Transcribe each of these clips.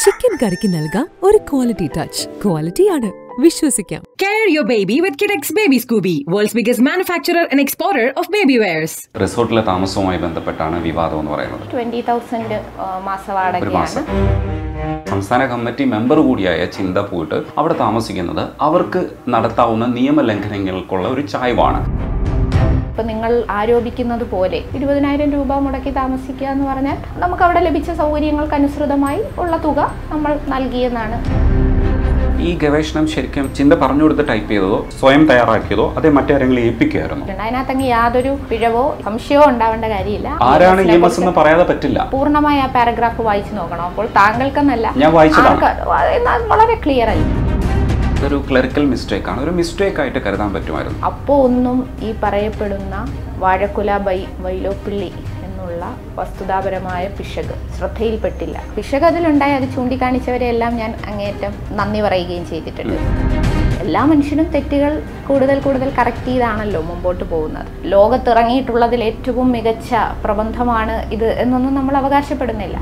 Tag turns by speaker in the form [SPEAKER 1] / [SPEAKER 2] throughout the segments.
[SPEAKER 1] Chicken കറിക്ക് നൽകാം ഒരു ക്വാളിറ്റി ടച്ച് ക്വാളിറ്റിയാണ് വിശ്വസിക്കാം
[SPEAKER 2] Carry your baby with Kidex Baby Scooby, world's biggest manufacturer and exporter of baby wears.
[SPEAKER 3] റിസോർട്ടിലെ താമസവുമായി ബന്ധപ്പെട്ടാണ് വിവാദം എന്ന് പറയുന്നത്
[SPEAKER 4] ട്വൻറ്റി തൗസൻഡ്
[SPEAKER 3] ഒരു
[SPEAKER 4] മാസവാടകയാണ്
[SPEAKER 3] മാസം സംസ്ഥാന കമ്മിറ്റി മെമ്പർ കൂടിയായ ചിന്ത പോയിട്ട് അവിടെ താമസിക്കുന്നത് അവർക്ക് നടത്താവുന്ന നിയമലംഘനങ്ങൾക്കുള്ള ഒരു ചായ്വാണ്
[SPEAKER 4] ഇപ്പം നിങ്ങൾ ആരോപിക്കുന്നത് പോലെ ഇരുപതിനായിരം രൂപ മുടക്കി താമസിക്കുക എന്ന് പറഞ്ഞാൽ നമുക്ക് അവിടെ ലഭിച്ച സൗകര്യങ്ങൾക്ക് അനുസൃതമായി ഉള്ള തുക നമ്മൾ നൽകിയെന്നാണ്
[SPEAKER 3] ഈ ഗവേഷണം ശരിക്കും ചിന്ത പറഞ്ഞു കൊടുത്ത് ടൈപ്പ് ചെയ്തതോ സ്വയം തയ്യാറാക്കിയതോ അതേ മറ്റാരെങ്കിലും ഏൽപ്പിക്കുകയായിരുന്നു
[SPEAKER 4] അതിനകത്തങ്ങ് യാതൊരു പിഴവോ സംശയമോ ഉണ്ടാവേണ്ട കാര്യമില്ല
[SPEAKER 3] ആരാണ് ഇ എം എസ് എന്ന് പറയാതെ പറ്റില്ല
[SPEAKER 4] പൂർണ്ണമായി ആ പാരഗ്രാഫ് വായിച്ചു നോക്കണം അപ്പോൾ താങ്കൾക്കെന്നല്ല
[SPEAKER 3] ഞാൻ വായിച്ചതാണ്.
[SPEAKER 4] ആർക്ക് അത് എന്നാൽ വളരെ ക്ലിയർ ആയി
[SPEAKER 3] ഇതൊരു ക്ലറിക്കൽ മിസ്റ്റേക്ക് ആണ് ഒരു മിസ്റ്റേക്ക് ആയിട്ട് കരുതാൻ പറ്റുമായിരുന്നു
[SPEAKER 4] അപ്പോൾ ഒന്നും ഈ പറയപ്പെടുന്ന വാഴക്കുല ബൈ വൈലോപ്പിള്ളി എന്നുള്ള വസ്തുതാപരമായ പിശക് ശ്രദ്ധയിൽപ്പെട്ടില്ല പിശക് അതിലുണ്ടായി അത് ചൂണ്ടിക്കാണിച്ചവരെ എല്ലാം ഞാൻ അങ്ങേയറ്റം നന്ദി പറയുകയും ചെയ്തിട്ടുണ്ട് എല്ലാ മനുഷ്യനും തെറ്റുകൾ കൂടുതൽ കൂടുതൽ കറക്റ്റ് ചെയ്താണല്ലോ മുമ്പോട്ട് പോകുന്നത് ലോകത്തിറങ്ങിയിട്ടുള്ളതിൽ ഏറ്റവും മികച്ച പ്രബന്ധമാണ് ഇത് എന്നൊന്നും നമ്മൾ അവകാശപ്പെടുന്നില്ല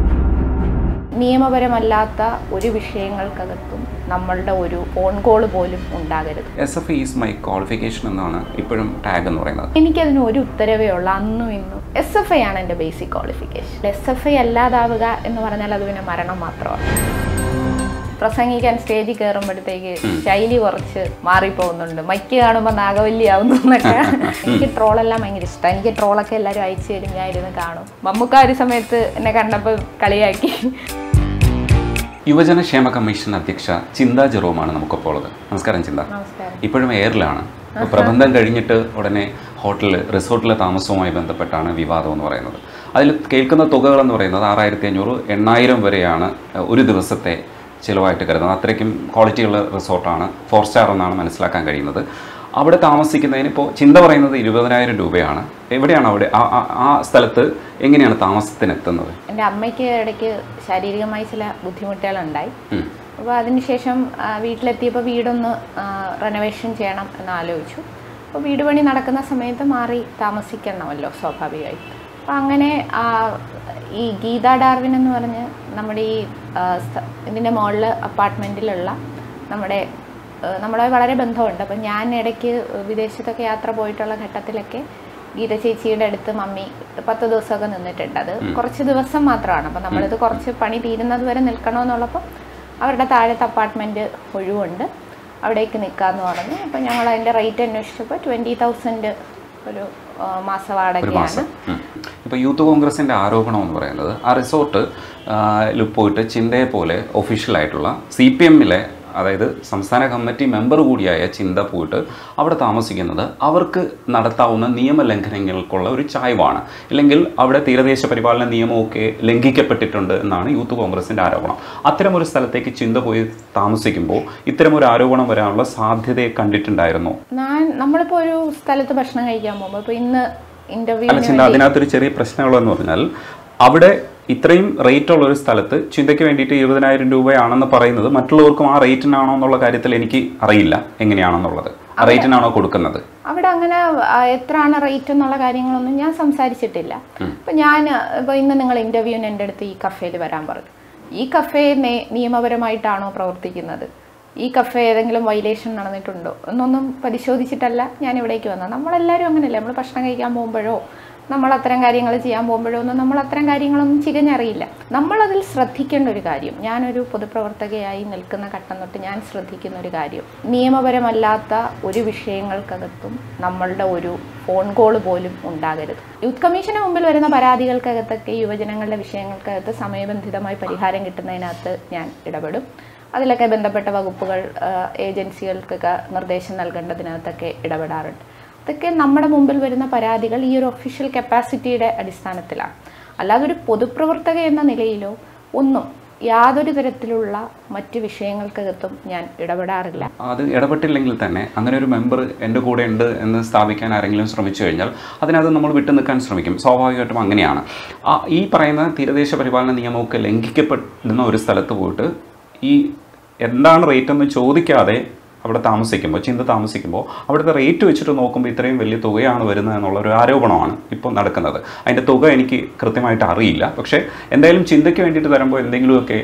[SPEAKER 4] നിയമപരമല്ലാത്ത ഒരു വിഷയങ്ങൾക്കകത്തും നമ്മളുടെ ഒരു ഫോൺ കോൾ പോലും ഉണ്ടാകരുത്
[SPEAKER 3] S F is my qualification എന്നാണ് ഇപ്പോഴും ടാഗ് എന്ന് പറയുന്നത്
[SPEAKER 4] എനിക്കതിന് ഒരു ഉത്തരവേ ഉള്ളൂ അന്നും ഇന്നും എസ് എഫ് ഐ ആണ് എൻ്റെ basic qualification S F I അല്ലാതാവുക എന്ന് പറഞ്ഞാൽ അത് പിന്നെ മരണം മാത്രമാണ് പ്രസംഗിക്കാൻ സ്റ്റേജിൽ കയറുമ്പോഴത്തേക്ക് ശൈലി കുറച്ച് മാറിപ്പോകുന്നുണ്ട് മൈക്ക് കാണുമ്പോൾ നാഗവല്ലി ആവുന്നു എന്നൊക്കെ എനിക്ക് ട്രോളെല്ലാം ഭയങ്കര ഇഷ്ടമാണ് എനിക്ക് ട്രോളൊക്കെ എല്ലാവരും അയച്ചു തരും ഞാൻ ഇരുന്ന് കാണും മമ്മൂക്ക ഒരു സമയത്ത് എന്നെ കണ്ടപ്പോൾ കളിയാക്കി
[SPEAKER 3] യുവജനക്ഷേമ കമ്മീഷൻ അധ്യക്ഷ ചിന്ത ജെറോമാണ് നമുക്കൊപ്പോൾ ഉള്ളത് നമസ്കാരം ചിന്ത
[SPEAKER 4] നമസ്കാരം
[SPEAKER 3] ഇപ്പോഴും എയറിലാണ് ഇപ്പോൾ പ്രബന്ധം കഴിഞ്ഞിട്ട് ഉടനെ ഹോട്ടലിൽ റിസോർട്ടിലെ താമസവുമായി ബന്ധപ്പെട്ടാണ് വിവാദം എന്ന് പറയുന്നത് അതിൽ കേൾക്കുന്ന തുകകൾ എന്ന് പറയുന്നത് ആറായിരത്തി അഞ്ഞൂറ് എണ്ണായിരം വരെയാണ് ഏഹ്, ഒരു ദിവസത്തെ ചിലവായിട്ട് കരുതുന്നത് അത്രയ്ക്കും ക്വാളിറ്റിയുള്ള റിസോർട്ടാണ് ഫോർ സ്റ്റാർ എന്നാണ് മനസ്സിലാക്കാൻ കഴിയുന്നത് അവിടെ താമസിക്കുന്നതിന് ഇപ്പോൾ ചിന്ത പറയുന്നത് ഇരുപതിനായിരം രൂപയാണ് എവിടെയാണ് അവിടെ ആ ആ- ആ സ്ഥലത്ത് എങ്ങനെയാണ് താമസത്തിനെത്തുന്നത്
[SPEAKER 4] എൻ്റെ അമ്മയ്ക്ക് ഇടയ്ക്ക് ശാരീരികമായി ചില ബുദ്ധിമുട്ടുകളുണ്ടായി
[SPEAKER 3] ഉം.
[SPEAKER 4] അപ്പോൾ അതിനുശേഷം ആ, വീട്ടിലെത്തിയപ്പോൾ വീടൊന്ന് റെനോവേഷൻ ചെയ്യണം എന്ന് ആലോചിച്ചു അപ്പോൾ വീട് പണി നടക്കുന്ന സമയത്ത് മാറി താമസിക്കണമല്ലോ സ്വാഭാവികമായി അപ്പോൾ അങ്ങനെ ആ, ഈ ഗീത ഡാർവിൻ എന്ന് പറഞ്ഞ് നമ്മുടെ ഈ ആ, സ്ഥ- ഇതിൻ്റെ മുകളിൽ അപ്പാർട്ട്മെൻറ്റിലുള്ള നമ്മുടെ ആ, നമ്മളെ വളരെ ബന്ധമുണ്ട് അപ്പം ഞാൻ ഇടയ്ക്ക് വിദേശത്തൊക്കെ യാത്ര പോയിട്ടുള്ള ഘട്ടത്തിലൊക്കെ ഗീത ചേച്ചിയുടെ അടുത്ത് മമ്മി പത്ത് ദിവസമൊക്കെ നിന്നിട്ടുണ്ട് അത് കുറച്ച് ദിവസം മാത്രമാണ് അപ്പം നമ്മളിത് കുറച്ച് പണി തീരുന്നത് വരെ നിൽക്കണമെന്നുള്ളപ്പോൾ അവരുടെ താഴത്തെ അപ്പാർട്ട്മെൻറ്റ് ഒഴിവുണ്ട് അവിടേക്ക് നിൽക്കാമെന്ന് പറഞ്ഞു അപ്പം ഞങ്ങൾ അതിൻ്റെ റേറ്റ് അന്വേഷിച്ചപ്പോൾ ട്വൻറ്റി തൗസൻഡ് ഒരു ആ,
[SPEAKER 3] ഒരു
[SPEAKER 4] മാസവാടകയാണ്
[SPEAKER 3] മാസം ഇപ്പോൾ യൂത്ത് കോൺഗ്രസിൻ്റെ ആരോപണം എന്ന് പറയുന്നത് ആ റിസോർട്ട് ല് പോയിട്ട് ചിന്തയെ പോലെ ഒഫീഷ്യലായിട്ടുള്ള സി പി എമ്മിലെ അതായത് സംസ്ഥാന കമ്മിറ്റി മെമ്പർ കൂടിയായ ചിന്ത പോയിട്ട് അവിടെ താമസിക്കുന്നത് അവർക്ക് നടത്താവുന്ന നിയമലംഘനങ്ങൾക്കുള്ള ഒരു ചായ്വാണ് ഇല്ലെങ്കിൽ അവിടെ തീരദേശ പരിപാലന നിയമമൊക്കെ ലംഘിക്കപ്പെട്ടിട്ടുണ്ട് എന്നാണ് യൂത്ത് കോൺഗ്രസിൻ്റെ ആരോപണം അത്തരമൊരു സ്ഥലത്തേക്ക് ചിന്ത പോയി താമസിക്കുമ്പോൾ ഇത്തരമൊരു ആരോപണം വരാനുള്ള സാധ്യതയെ കണ്ടിട്ടുണ്ടായിരുന്നോ
[SPEAKER 4] ഞാൻ നമ്മളിപ്പോൾ ഒരു സ്ഥലത്ത് ഭക്ഷണം കഴിക്കാൻ പോകുമ്പോൾ ഇപ്പോൾ ഇന്ന്
[SPEAKER 3] അല്ല
[SPEAKER 4] ഇൻ്റർവ്യൂ
[SPEAKER 3] ചിന്ത അതിനകത്തൊരു ചെറിയ പ്രശ്നമുള്ളതെന്ന് പറഞ്ഞാൽ അവിടെ ഇത്രയും റേറ്റ് ഉള്ള ഒരു സ്ഥലത്ത് ചിന്തയ്ക്ക് വേണ്ടിയിട്ട് ഇരുപതിനായിരം രൂപയാണെന്ന് പറയുന്നത് മറ്റുള്ളവർക്കും ആ റേറ്റിനാണോ എന്നുള്ള കാര്യത്തിൽ എനിക്ക് അറിയില്ല എങ്ങനെയാണെന്നുള്ളത് ആ റേറ്റിനാണോ കൊടുക്കുന്നത്
[SPEAKER 4] അവിടെ അങ്ങനെ ആ, എത്രയാണ് റേറ്റ് എന്നുള്ള കാര്യങ്ങളൊന്നും ഞാൻ സംസാരിച്ചിട്ടില്ല ഇപ്പം ഞാൻ ഇപ്പോൾ ഇന്ന് നിങ്ങൾ ഇൻ്റർവ്യൂവിന് എൻ്റെ അടുത്ത് ഈ കഫേയിൽ വരാൻ പറഞ്ഞു ഈ കഫേ നേ- നിയമപരമായിട്ടാണോ പ്രവർത്തിക്കുന്നത് ഈ കഫേ ഏതെങ്കിലും വൈലേഷൻ നടന്നിട്ടുണ്ടോ എന്നൊന്നും പരിശോധിച്ചിട്ടല്ല ഞാൻ ഇവിടേക്ക് വന്നത് നമ്മളെല്ലാവരും അങ്ങനെയല്ലേ നമ്മൾ ഭക്ഷണം കഴിക്കാൻ പോകുമ്പോഴോ നമ്മൾ അത്തരം കാര്യങ്ങൾ ചെയ്യാൻ പോകുമ്പോഴോ ഒന്നും നമ്മൾ അത്തരം കാര്യങ്ങളൊന്നും ചികഞ്ഞറിയില്ല നമ്മളതിൽ ശ്രദ്ധിക്കേണ്ട ഒരു കാര്യം ഞാനൊരു പൊതുപ്രവർത്തകയായി നിൽക്കുന്ന ഘട്ടം തൊട്ട് ഞാൻ ശ്രദ്ധിക്കുന്ന ഒരു കാര്യം നിയമപരമല്ലാത്ത ഒരു വിഷയങ്ങൾക്കകത്തും നമ്മളുടെ ഒരു ഫോൺ കോൾ പോലും ഉണ്ടാകരുത് യൂത്ത് കമ്മീഷന് മുമ്പിൽ വരുന്ന പരാതികൾക്കകത്തൊക്കെ യുവജനങ്ങളുടെ വിഷയങ്ങൾക്കകത്ത് സമയബന്ധിതമായി പരിഹാരം കിട്ടുന്നതിനകത്ത് ഞാൻ ഇടപെടും അതിലൊക്കെ ബന്ധപ്പെട്ട വകുപ്പുകൾ ആ, ഏജൻസികൾക്കൊക്കെ നിർദ്ദേശം നൽകേണ്ടതിനകത്തൊക്കെ ഇടപെടാറുണ്ട് ഇതൊക്കെ നമ്മുടെ മുമ്പിൽ വരുന്ന പരാതികൾ ഈ ഒരു ഒഫീഷ്യൽ കപ്പാസിറ്റിയുടെ അടിസ്ഥാനത്തിലാണ് അല്ലാതെ ഒരു പൊതുപ്രവർത്തക എന്ന നിലയിലോ ഒന്നും യാതൊരു തരത്തിലുള്ള മറ്റ് വിഷയങ്ങൾക്കകത്തും ഞാൻ ഇടപെടാറില്ല
[SPEAKER 3] അത് ഇടപെട്ടില്ലെങ്കിൽ തന്നെ അങ്ങനെ ഒരു മെമ്പർ എൻ്റെ കൂടെ ഉണ്ട് എന്ന് സ്ഥാപിക്കാൻ ആരെങ്കിലും ശ്രമിച്ചു കഴിഞ്ഞാൽ അതിനകത്ത് നമ്മൾ വിട്ടു നിൽക്കാൻ ശ്രമിക്കും സ്വാഭാവികമായിട്ടും അങ്ങനെയാണ് ആ ഈ പറയുന്ന തീരദേശ പരിപാലന നിയമമൊക്കെ ലംഘിക്കപ്പെടുന്ന ഒരു സ്ഥലത്ത് പോയിട്ട് ഈ എന്താണ് റേറ്റ് എന്ന് ചോദിക്കാതെ അവിടെ താമസിക്കുമ്പോൾ ചിന്ത താമസിക്കുമ്പോൾ അവിടുത്തെ റേറ്റ് വെച്ചിട്ട് നോക്കുമ്പോൾ ഇത്രയും വലിയ തുകയാണ് വരുന്നത് എന്നുള്ള ഒരു ആരോപണമാണ് ഇപ്പോൾ നടക്കുന്നത് അതിൻ്റെ തുക എനിക്ക് കൃത്യമായിട്ട് അറിയില്ല പക്ഷേ എന്തായാലും ചിന്തയ്ക്ക് വേണ്ടിയിട്ട് തരുമ്പോൾ എന്തെങ്കിലുമൊക്കെ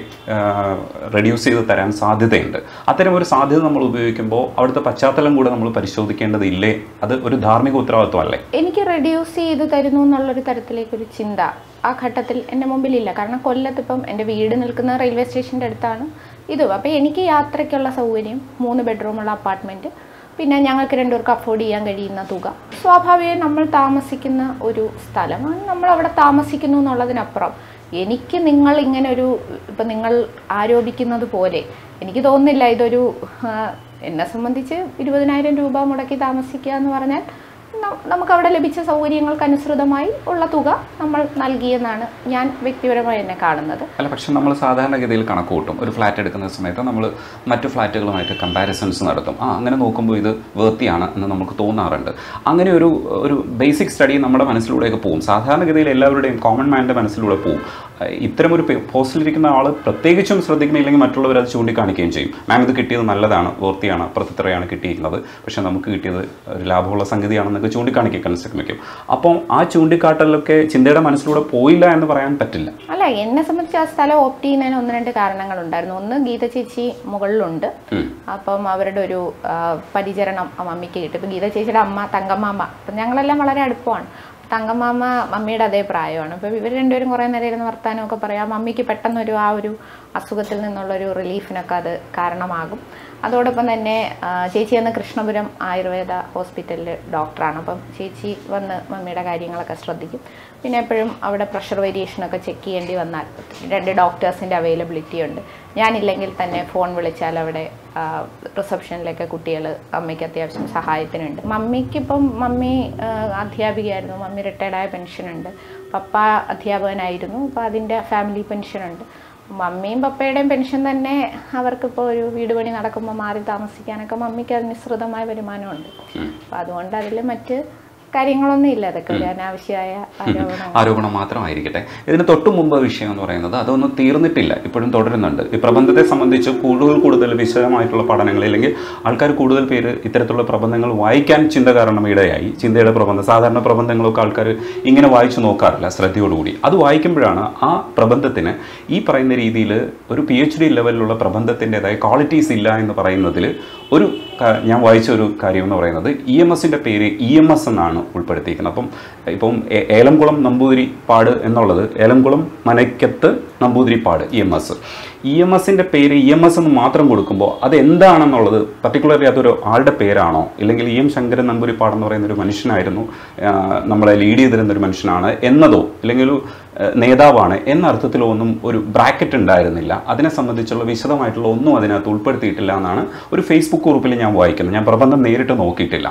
[SPEAKER 3] റെഡ്യൂസ് ചെയ്ത് തരാൻ സാധ്യതയുണ്ട് അത്തരം ഒരു സാധ്യത നമ്മൾ ഉപയോഗിക്കുമ്പോൾ അവിടുത്തെ പശ്ചാത്തലം കൂടെ നമ്മൾ പരിശോധിക്കേണ്ടതില്ലേ അത് ഒരു ധാർമ്മിക ഉത്തരവാദിത്വമല്ലേ
[SPEAKER 4] എനിക്ക് റെഡ്യൂസ് ചെയ്ത് തരുന്നു എന്നുള്ളൊരു തരത്തിലേക്കൊരു ചിന്ത ആ ഘട്ടത്തിൽ എൻ്റെ മുമ്പിലില്ല കാരണം കൊല്ലത്ത് ഇപ്പം എൻ്റെ വീട് നിൽക്കുന്ന റെയിൽവേ സ്റ്റേഷൻ്റെ അടുത്താണ് ഇതും അപ്പോൾ എനിക്ക് യാത്രയ്ക്കുള്ള സൗകര്യം മൂന്ന് ബെഡ്റൂമുള്ള അപ്പാർട്ട്മെൻറ്റ് പിന്നെ ഞങ്ങൾക്ക് രണ്ടുപേർക്ക് അഫോർഡ് ചെയ്യാൻ കഴിയുന്ന തുക സ്വാഭാവികമായി നമ്മൾ താമസിക്കുന്ന ഒരു സ്ഥലമാണ് നമ്മൾ അവിടെ താമസിക്കുന്നു എന്നുള്ളതിനപ്പുറം എനിക്ക് നിങ്ങൾ ഇങ്ങനെ ഒരു ഇപ്പം നിങ്ങൾ ആരോപിക്കുന്നത് പോലെ എനിക്ക് തോന്നുന്നില്ല ഇതൊരു ആ, എന്നെ സംബന്ധിച്ച് ഇരുപതിനായിരം രൂപ മുടക്കി താമസിക്കുക എന്ന് പറഞ്ഞാൽ ന- നമുക്കവിടെ ലഭിച്ച സൗകര്യങ്ങൾക്കനുസൃതമായി ഉള്ള തുക നമ്മൾ നൽകിയെന്നാണ് ഞാൻ വ്യക്തിപരമായി എന്നെ കാണുന്നത്
[SPEAKER 3] അല്ല പക്ഷെ നമ്മൾ സാധാരണഗതിയിൽ കണക്ക് കൂട്ടും ഒരു ഫ്ലാറ്റ് എടുക്കുന്ന സമയത്ത് നമ്മൾ മറ്റു ഫ്ലാറ്റുകളുമായിട്ട് കമ്പാരിസൺസ് നടത്തും ആ അങ്ങനെ നോക്കുമ്പോൾ ഇത് വേർത്തിയാണ് എന്ന് നമുക്ക് തോന്നാറുണ്ട് അങ്ങനെ ഒരു ഒരു ബേസിക് സ്റ്റഡി നമ്മുടെ മനസ്സിലൂടെയൊക്കെ പോകും സാധാരണഗതിയിൽ എല്ലാവരുടെയും കോമൺ മാൻ്റെ മനസ്സിലൂടെ പോകും അഹ് ഇത്തരം ഒരു പോസ്റ്റിലിരിക്കുന്ന ആൾ പ്രത്യേകിച്ചും ശ്രദ്ധിക്കുന്നില്ലെങ്കിൽ മറ്റുള്ളവർ അത് ചൂണ്ടിക്കാണിക്കുകയും ചെയ്യും മാം ഇത് കിട്ടിയത് നല്ലതാണ് വേർത്തിയാണ് അപ്പുറത്ത് ഇത്രയാണ് കിട്ടിയിരിക്കുന്നത് പക്ഷേ നമുക്ക് കിട്ടിയത് ഒരു ലാഭമുള്ള സംഗതിയാണെന്നൊക്കെ ചൂണ്ടിക്കാണിക്കാൻ ശ്രമിക്കും അപ്പോൾ ആ ചൂണ്ടിക്കാട്ടലൊക്കെ ചിന്തയുടെ മനസ്സിലൂടെ പോയില്ല എന്ന് പറയാൻ പറ്റില്ല
[SPEAKER 4] അല്ല എന്നെ സംബന്ധിച്ച് ആ സ്ഥലം ഓപ്റ്റ് ചെയ്യുന്നതിന് ഒന്ന് രണ്ട് കാരണങ്ങളുണ്ടായിരുന്നു ഒന്ന് ഗീത ചേച്ചി മുകളിലുണ്ട് അപ്പം അവരുടെ ഒരു ആ, പരിചരണം ആ മമ്മിക്ക് കിട്ടും ഇപ്പം ഗീത ചേച്ചിയുടെ അമ്മ തങ്കമ്മാമ്മ അപ്പം ഞങ്ങളെല്ലാം വളരെ അടുപ്പമാണ് തങ്കമ്മാമ്മ മമ്മിയുടെ അതേ പ്രായമാണ് അപ്പം ഇവർ രണ്ടുപേരും കുറേ നേരം ഇരുന്ന് വർത്താനമൊക്കെ പറയാം മമ്മിക്ക് പെട്ടെന്നൊരു ആ ഒരു അസുഖത്തിൽ നിന്നുള്ളൊരു റിലീഫിനൊക്കെ അത് കാരണമാകും അതോടൊപ്പം തന്നെ ആ, ചേച്ചി അന്ന് കൃഷ്ണപുരം ആയുർവേദ ഹോസ്പിറ്റലിൽ ഡോക്ടറാണ് അപ്പം ചേച്ചി വന്ന് മമ്മിയുടെ കാര്യങ്ങളൊക്കെ ശ്രദ്ധിക്കും പിന്നെ എപ്പോഴും അവിടെ പ്രഷർ വേരിയേഷനൊക്കെ ചെക്ക് ചെയ്യേണ്ടി വന്നാൽ രണ്ട് ഡോക്ടേഴ്സിൻ്റെ അവൈലബിലിറ്റി ഉണ്ട് ഞാനില്ലെങ്കിൽ തന്നെ ഫോൺ വിളിച്ചാൽ അവിടെ റിസപ്ഷനിലൊക്കെ കുട്ടികൾ അമ്മയ്ക്ക് അത്യാവശ്യം സഹായത്തിനുണ്ട് മമ്മിക്കിപ്പം മമ്മി ആ, അധ്യാപികയായിരുന്നു മമ്മി റിട്ടയർഡായ പെൻഷനുണ്ട് പപ്പ അധ്യാപകനായിരുന്നു അപ്പോൾ അതിൻ്റെ ഫാമിലി പെൻഷനുണ്ട് മമ്മിയും പപ്പയുടെയും പെൻഷൻ തന്നെ അവർക്കിപ്പോൾ ഒരു വീട് പണി നടക്കുമ്പോൾ മാറി താമസിക്കാനൊക്കെ മമ്മിക്ക് അതിനുസൃതമായ വരുമാനമുണ്ട് അപ്പം അതുകൊണ്ട് അതിൽ മറ്റ് കാര്യങ്ങളൊന്നും ഇല്ല അതൊക്കെ ഒരു അനാവശ്യമായ ആരോപണം
[SPEAKER 3] ആരോപണം മാത്രമായിരിക്കട്ടെ ഇതിന് തൊട്ടു മുമ്പ് വിഷയം എന്ന് പറയുന്നത് അതൊന്നും തീർന്നിട്ടില്ല ഇപ്പോഴും തുടരുന്നുണ്ട് ഈ പ്രബന്ധത്തെ സംബന്ധിച്ച് കൂടുതൽ കൂടുതൽ വിശദമായിട്ടുള്ള പഠനങ്ങൾ അല്ലെങ്കിൽ ആൾക്കാർ കൂടുതൽ പേര് ഇത്തരത്തിലുള്ള പ്രബന്ധങ്ങൾ വായിക്കാൻ ചിന്ത കാരണം ഇടയായി ചിന്തയുടെ പ്രബന്ധം സാധാരണ പ്രബന്ധങ്ങളൊക്കെ ആൾക്കാർ ഇങ്ങനെ വായിച്ചു നോക്കാറില്ല ശ്രദ്ധയോടുകൂടി അത് വായിക്കുമ്പോഴാണ് ആ പ്രബന്ധത്തിന് ഈ പറയുന്ന രീതിയിൽ ഒരു പി എച്ച് ഡി ലെവലിലുള്ള പ്രബന്ധത്തിൻ്റെതായ ക്വാളിറ്റീസ് ഇല്ല എന്ന് പറയുന്നതിൽ ഒരു ക- ഞാൻ വായിച്ച ഒരു കാര്യം എന്ന് പറയുന്നത് ഇ എം എസിൻ്റെ പേര് ഇ എം എസ് എന്നാണ് ഉൾപ്പെടുത്തിയിരിക്കുന്നത് അപ്പം ഇപ്പം ഏ- ഏലംകുളം നമ്പൂതിരിപ്പാട് എന്നുള്ളത് Elamkulam Manakkath Namboodiripad E M S E M എസിൻ്റെ പേര് ഇ എം എസ് എന്ന് മാത്രം കൊടുക്കുമ്പോൾ അത് എന്താണെന്നുള്ളത് പർട്ടിക്കുലർലി അതൊരു ആളുടെ പേരാണോ ഇല്ലെങ്കിൽ ഇ എം ശങ്കരൻ നമ്പൂരിപ്പാട് എന്ന് പറയുന്ന ഒരു മനുഷ്യനായിരുന്നു ആ, നമ്മളെ ലീഡ് ചെയ്തിരുന്ന ഒരു മനുഷ്യനാണ് എന്നതോ അല്ലെങ്കിൽ ഒരു ആ, നേതാവാണ് എന്ന അർത്ഥത്തിലോ ഒന്നും ഒരു ബ്രാക്കറ്റ് ഉണ്ടായിരുന്നില്ല അതിനെ സംബന്ധിച്ചുള്ള വിശദമായിട്ടുള്ള ഒന്നും അതിനകത്ത് ഉൾപ്പെടുത്തിയിട്ടില്ല എന്നാണ് ഒരു ഫേസ്ബുക്ക് കുറിപ്പിൽ ഞാൻ വായിക്കുന്നത് ഞാൻ പ്രബന്ധം നേരിട്ട് നോക്കിയിട്ടില്ല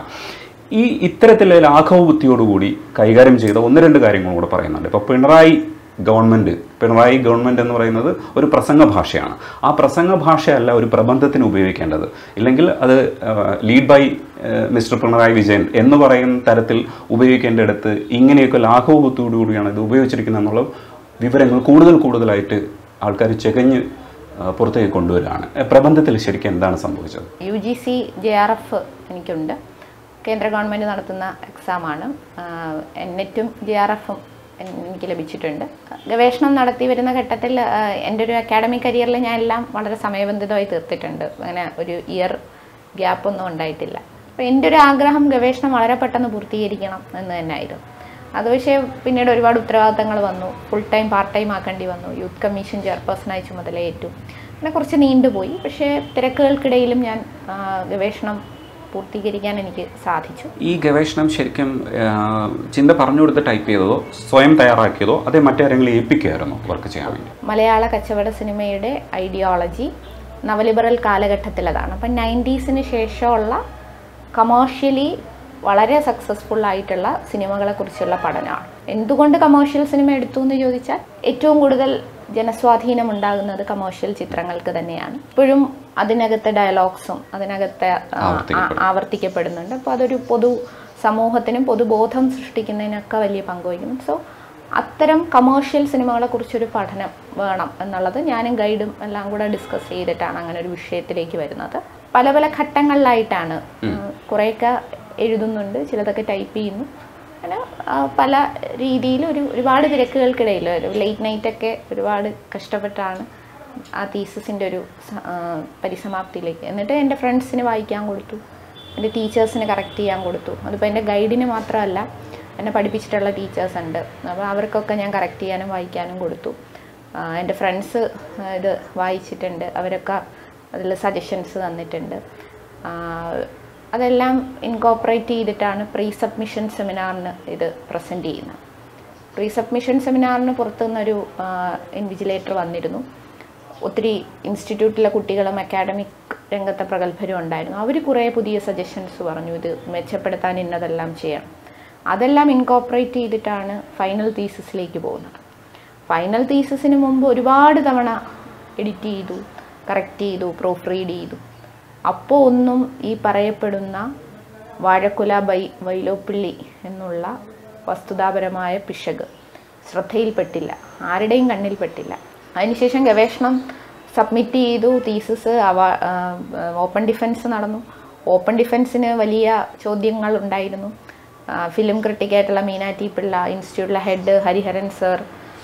[SPEAKER 3] ഈ ഇത്തരത്തിലെ ലാഘവ ബുദ്ധിയോടുകൂടി കൈകാര്യം ചെയ്ത ഒന്ന് രണ്ട് കാര്യങ്ങളും കൂടെ പറയുന്നുണ്ട് ഇപ്പോൾ പിണറായി ഗവൺമെൻറ് പിണറായി ഗവൺമെൻറ് എന്ന് പറയുന്നത് ഒരു പ്രസംഗ ഭാഷയാണ് ആ പ്രസംഗ ഭാഷയല്ല ഒരു പ്രബന്ധത്തിന് ഉപയോഗിക്കേണ്ടത് ഇല്ലെങ്കിൽ അത് lead by mister Pinarayi Vijayan എന്ന് പറയുന്ന തരത്തിൽ ഉപയോഗിക്കേണ്ടിടത്ത് ഇങ്ങനെയൊക്കെ ലാഘവ ബുദ്ധിയോടുകൂടിയാണ് ഇത് ഉപയോഗിച്ചിരിക്കുന്നത് എന്നുള്ള വിവരങ്ങൾ കൂടുതൽ കൂടുതലായിട്ട് ആൾക്കാർ ചെകഞ്ഞ് ആ, പുറത്തേക്ക് കൊണ്ടുവരികയാണ് എ, പ്രബന്ധത്തിൽ ശരിക്കും എന്താണ് സംഭവിച്ചത്
[SPEAKER 4] U G C J R F എനിക്കുണ്ട് കേന്ദ്ര ഗവൺമെൻറ് നടത്തുന്ന എക്സാമാണ് നെറ്റും ജെ ആർ എഫും എനിക്ക് ലഭിച്ചിട്ടുണ്ട് ഗവേഷണം നടത്തി വരുന്ന ഘട്ടത്തിൽ ആ, എൻ്റെ ഒരു അക്കാഡമിക് കരിയറിൽ ഞാൻ എല്ലാം വളരെ സമയബന്ധിതമായി തീർത്തിട്ടുണ്ട് അങ്ങനെ ഒരു ഇയർ ഗ്യാപ്പൊന്നും ഉണ്ടായിട്ടില്ല അപ്പോൾ എൻ്റെ ഒരു ആഗ്രഹം ഗവേഷണം വളരെ പെട്ടെന്ന് പൂർത്തീകരിക്കണം എന്ന് തന്നെയായിരുന്നു അത് പക്ഷേ പിന്നീട് ഒരുപാട് ഉത്തരവാദിത്തങ്ങൾ വന്നു ഫുൾ ടൈം പാർട്ട് ടൈം ആക്കേണ്ടി വന്നു യൂത്ത് കമ്മീഷൻ ചെയർപേഴ്സണായി ചുമതലയേറ്റു അങ്ങനെ കുറച്ച് നീണ്ടുപോയി പക്ഷേ തിരക്കുകൾക്കിടയിലും ഞാൻ ആ, ഗവേഷണം പൂർത്തീകരിക്കാൻ എനിക്ക് സാധിച്ചു
[SPEAKER 3] ഈ ഗവേഷണം ശരിക്കും ആ, ചിന്ത പറഞ്ഞു കൊടുത്ത് ടൈപ്പ് ചെയ്തതോ സ്വയം തയ്യാറാക്കിയതോ അതേ മറ്റാരെങ്കിലും ഏൽപ്പിക്കുകയായിരുന്നോ വർക്ക് ചെയ്യാൻ വേണ്ടി
[SPEAKER 4] മലയാള കച്ചവട സിനിമയുടെ ഐഡിയോളജി നവലിബറൽ കാലഘട്ടത്തിലതാണ് അപ്പം നയൻറ്റീസിന് ശേഷമുള്ള കമേഴ്ഷ്യലി വളരെ സക്സസ്ഫുൾ ആയിട്ടുള്ള സിനിമകളെ കുറിച്ചുള്ള പഠനമാണ് എന്തുകൊണ്ട് കമേഴ്ഷ്യൽ സിനിമ എടുത്തു എന്ന് ചോദിച്ചാൽ ഏറ്റവും കൂടുതൽ ജനസ്വാധീനം ഉണ്ടാകുന്നത് കമേഴ്ഷ്യൽ ചിത്രങ്ങൾക്ക് തന്നെയാണ് ഇപ്പോഴും അതിനകത്തെ ഡയലോഗ്സും അതിനകത്തെ ആ, ആ- ആവർത്തിക്കപ്പെടുന്നുണ്ട് അപ്പോൾ അതൊരു പൊതു സമൂഹത്തിനും പൊതുബോധം സൃഷ്ടിക്കുന്നതിനൊക്കെ വലിയ പങ്കുവഹിക്കുന്നു സോ അത്തരം കമേഴ്ഷ്യൽ സിനിമകളെ കുറിച്ചൊരു പഠനം വേണം എന്നുള്ളത് ഞാനും ഗൈഡും എല്ലാം കൂടെ ഡിസ്കസ് ചെയ്തിട്ടാണ് അങ്ങനെ ഒരു വിഷയത്തിലേക്ക് വരുന്നത് പല പല ഘട്ടങ്ങളിലായിട്ടാണ് കുറേയൊക്കെ എഴുതുന്നുണ്ട് ചിലതൊക്കെ ടൈപ്പ് ചെയ്യുന്നു അങ്ങനെ ആ, പല രീതിയിൽ ഒരു ഒരുപാട് തിരക്കുകൾക്കിടയിൽ ഒരു ലേറ്റ് നൈറ്റൊക്കെ ഒരുപാട് കഷ്ടപ്പെട്ടാണ് ആ തീസസിൻ്റെ ഒരു സ- ആ, പരിസമാപ്തിയിലേക്ക് എന്നിട്ട് എൻ്റെ ഫ്രണ്ട്സിന് വായിക്കാൻ കൊടുത്തു എൻ്റെ ടീച്ചേഴ്സിന് കറക്റ്റ് ചെയ്യാൻ കൊടുത്തു അതിപ്പോൾ എൻ്റെ ഗൈഡിന് മാത്രമല്ല എന്നെ പഠിപ്പിച്ചിട്ടുള്ള ടീച്ചേഴ്സ് ഉണ്ട് അപ്പോൾ അവർക്കൊക്കെ ഞാൻ കറക്റ്റ് ചെയ്യാനും വായിക്കാനും കൊടുത്തു ആ, എൻ്റെ ഫ്രണ്ട്സ് ഇത് വായിച്ചിട്ടുണ്ട് അവരൊക്കെ അതിൽ സജഷൻസ് തന്നിട്ടുണ്ട് ആ, അതെല്ലാം ഇൻകോപ്പറേറ്റ് ചെയ്തിട്ടാണ് പ്രീ സബ്മിഷൻ സെമിനാറിന് ഇത് പ്രസൻറ്റ് ചെയ്യുന്നത് പ്രീ സബ്മിഷൻ സെമിനാറിന് പുറത്തുനിന്നൊരു ഇൻവിജിലേറ്റർ വന്നിരുന്നു ഒത്തിരി ഇൻസ്റ്റിറ്റ്യൂട്ടിലെ കുട്ടികളും അക്കാഡമിക് രംഗത്തെ പ്രഗത്ഭരും ഉണ്ടായിരുന്നു അവർ കുറേ പുതിയ സജഷൻസ് പറഞ്ഞു ഇത് മെച്ചപ്പെടുത്താൻ ഇന്നതെല്ലാം ചെയ്യണം അതെല്ലാം ഇൻകോപ്പറേറ്റ് ചെയ്തിട്ടാണ് ഫൈനൽ തീസിസിലേക്ക് പോകുന്നത് ഫൈനൽ തീസിസിന് മുമ്പ് ഒരുപാട് തവണ എഡിറ്റ് ചെയ്തു കറക്റ്റ് ചെയ്തു പ്രൂഫ് റീഡ് ചെയ്തു അപ്പോൾ ഒന്നും ഈ പറയപ്പെടുന്ന വാഴക്കുല ബൈ വൈലോപ്പിള്ളി എന്നുള്ള വസ്തുതാപരമായ പിശക് ശ്രദ്ധയിൽപ്പെട്ടില്ല ആരുടെയും കണ്ണിൽപ്പെട്ടില്ല അതിനുശേഷം ഗവേഷണം സബ്മിറ്റ് ചെയ്തു തീസിസ് അവ ഓപ്പൺ ഡിഫൻസ് നടന്നു ഓപ്പൺ ഡിഫൻസിന് വലിയ ചോദ്യങ്ങൾ ഉണ്ടായിരുന്നു ഫിലിം ക്രിട്ടിക്കായിട്ടുള്ള മീനാറ്റി പിള്ള ഇൻസ്റ്റിറ്റ്യൂട്ടിലെ ഹെഡ് ഹരിഹരൻ സർ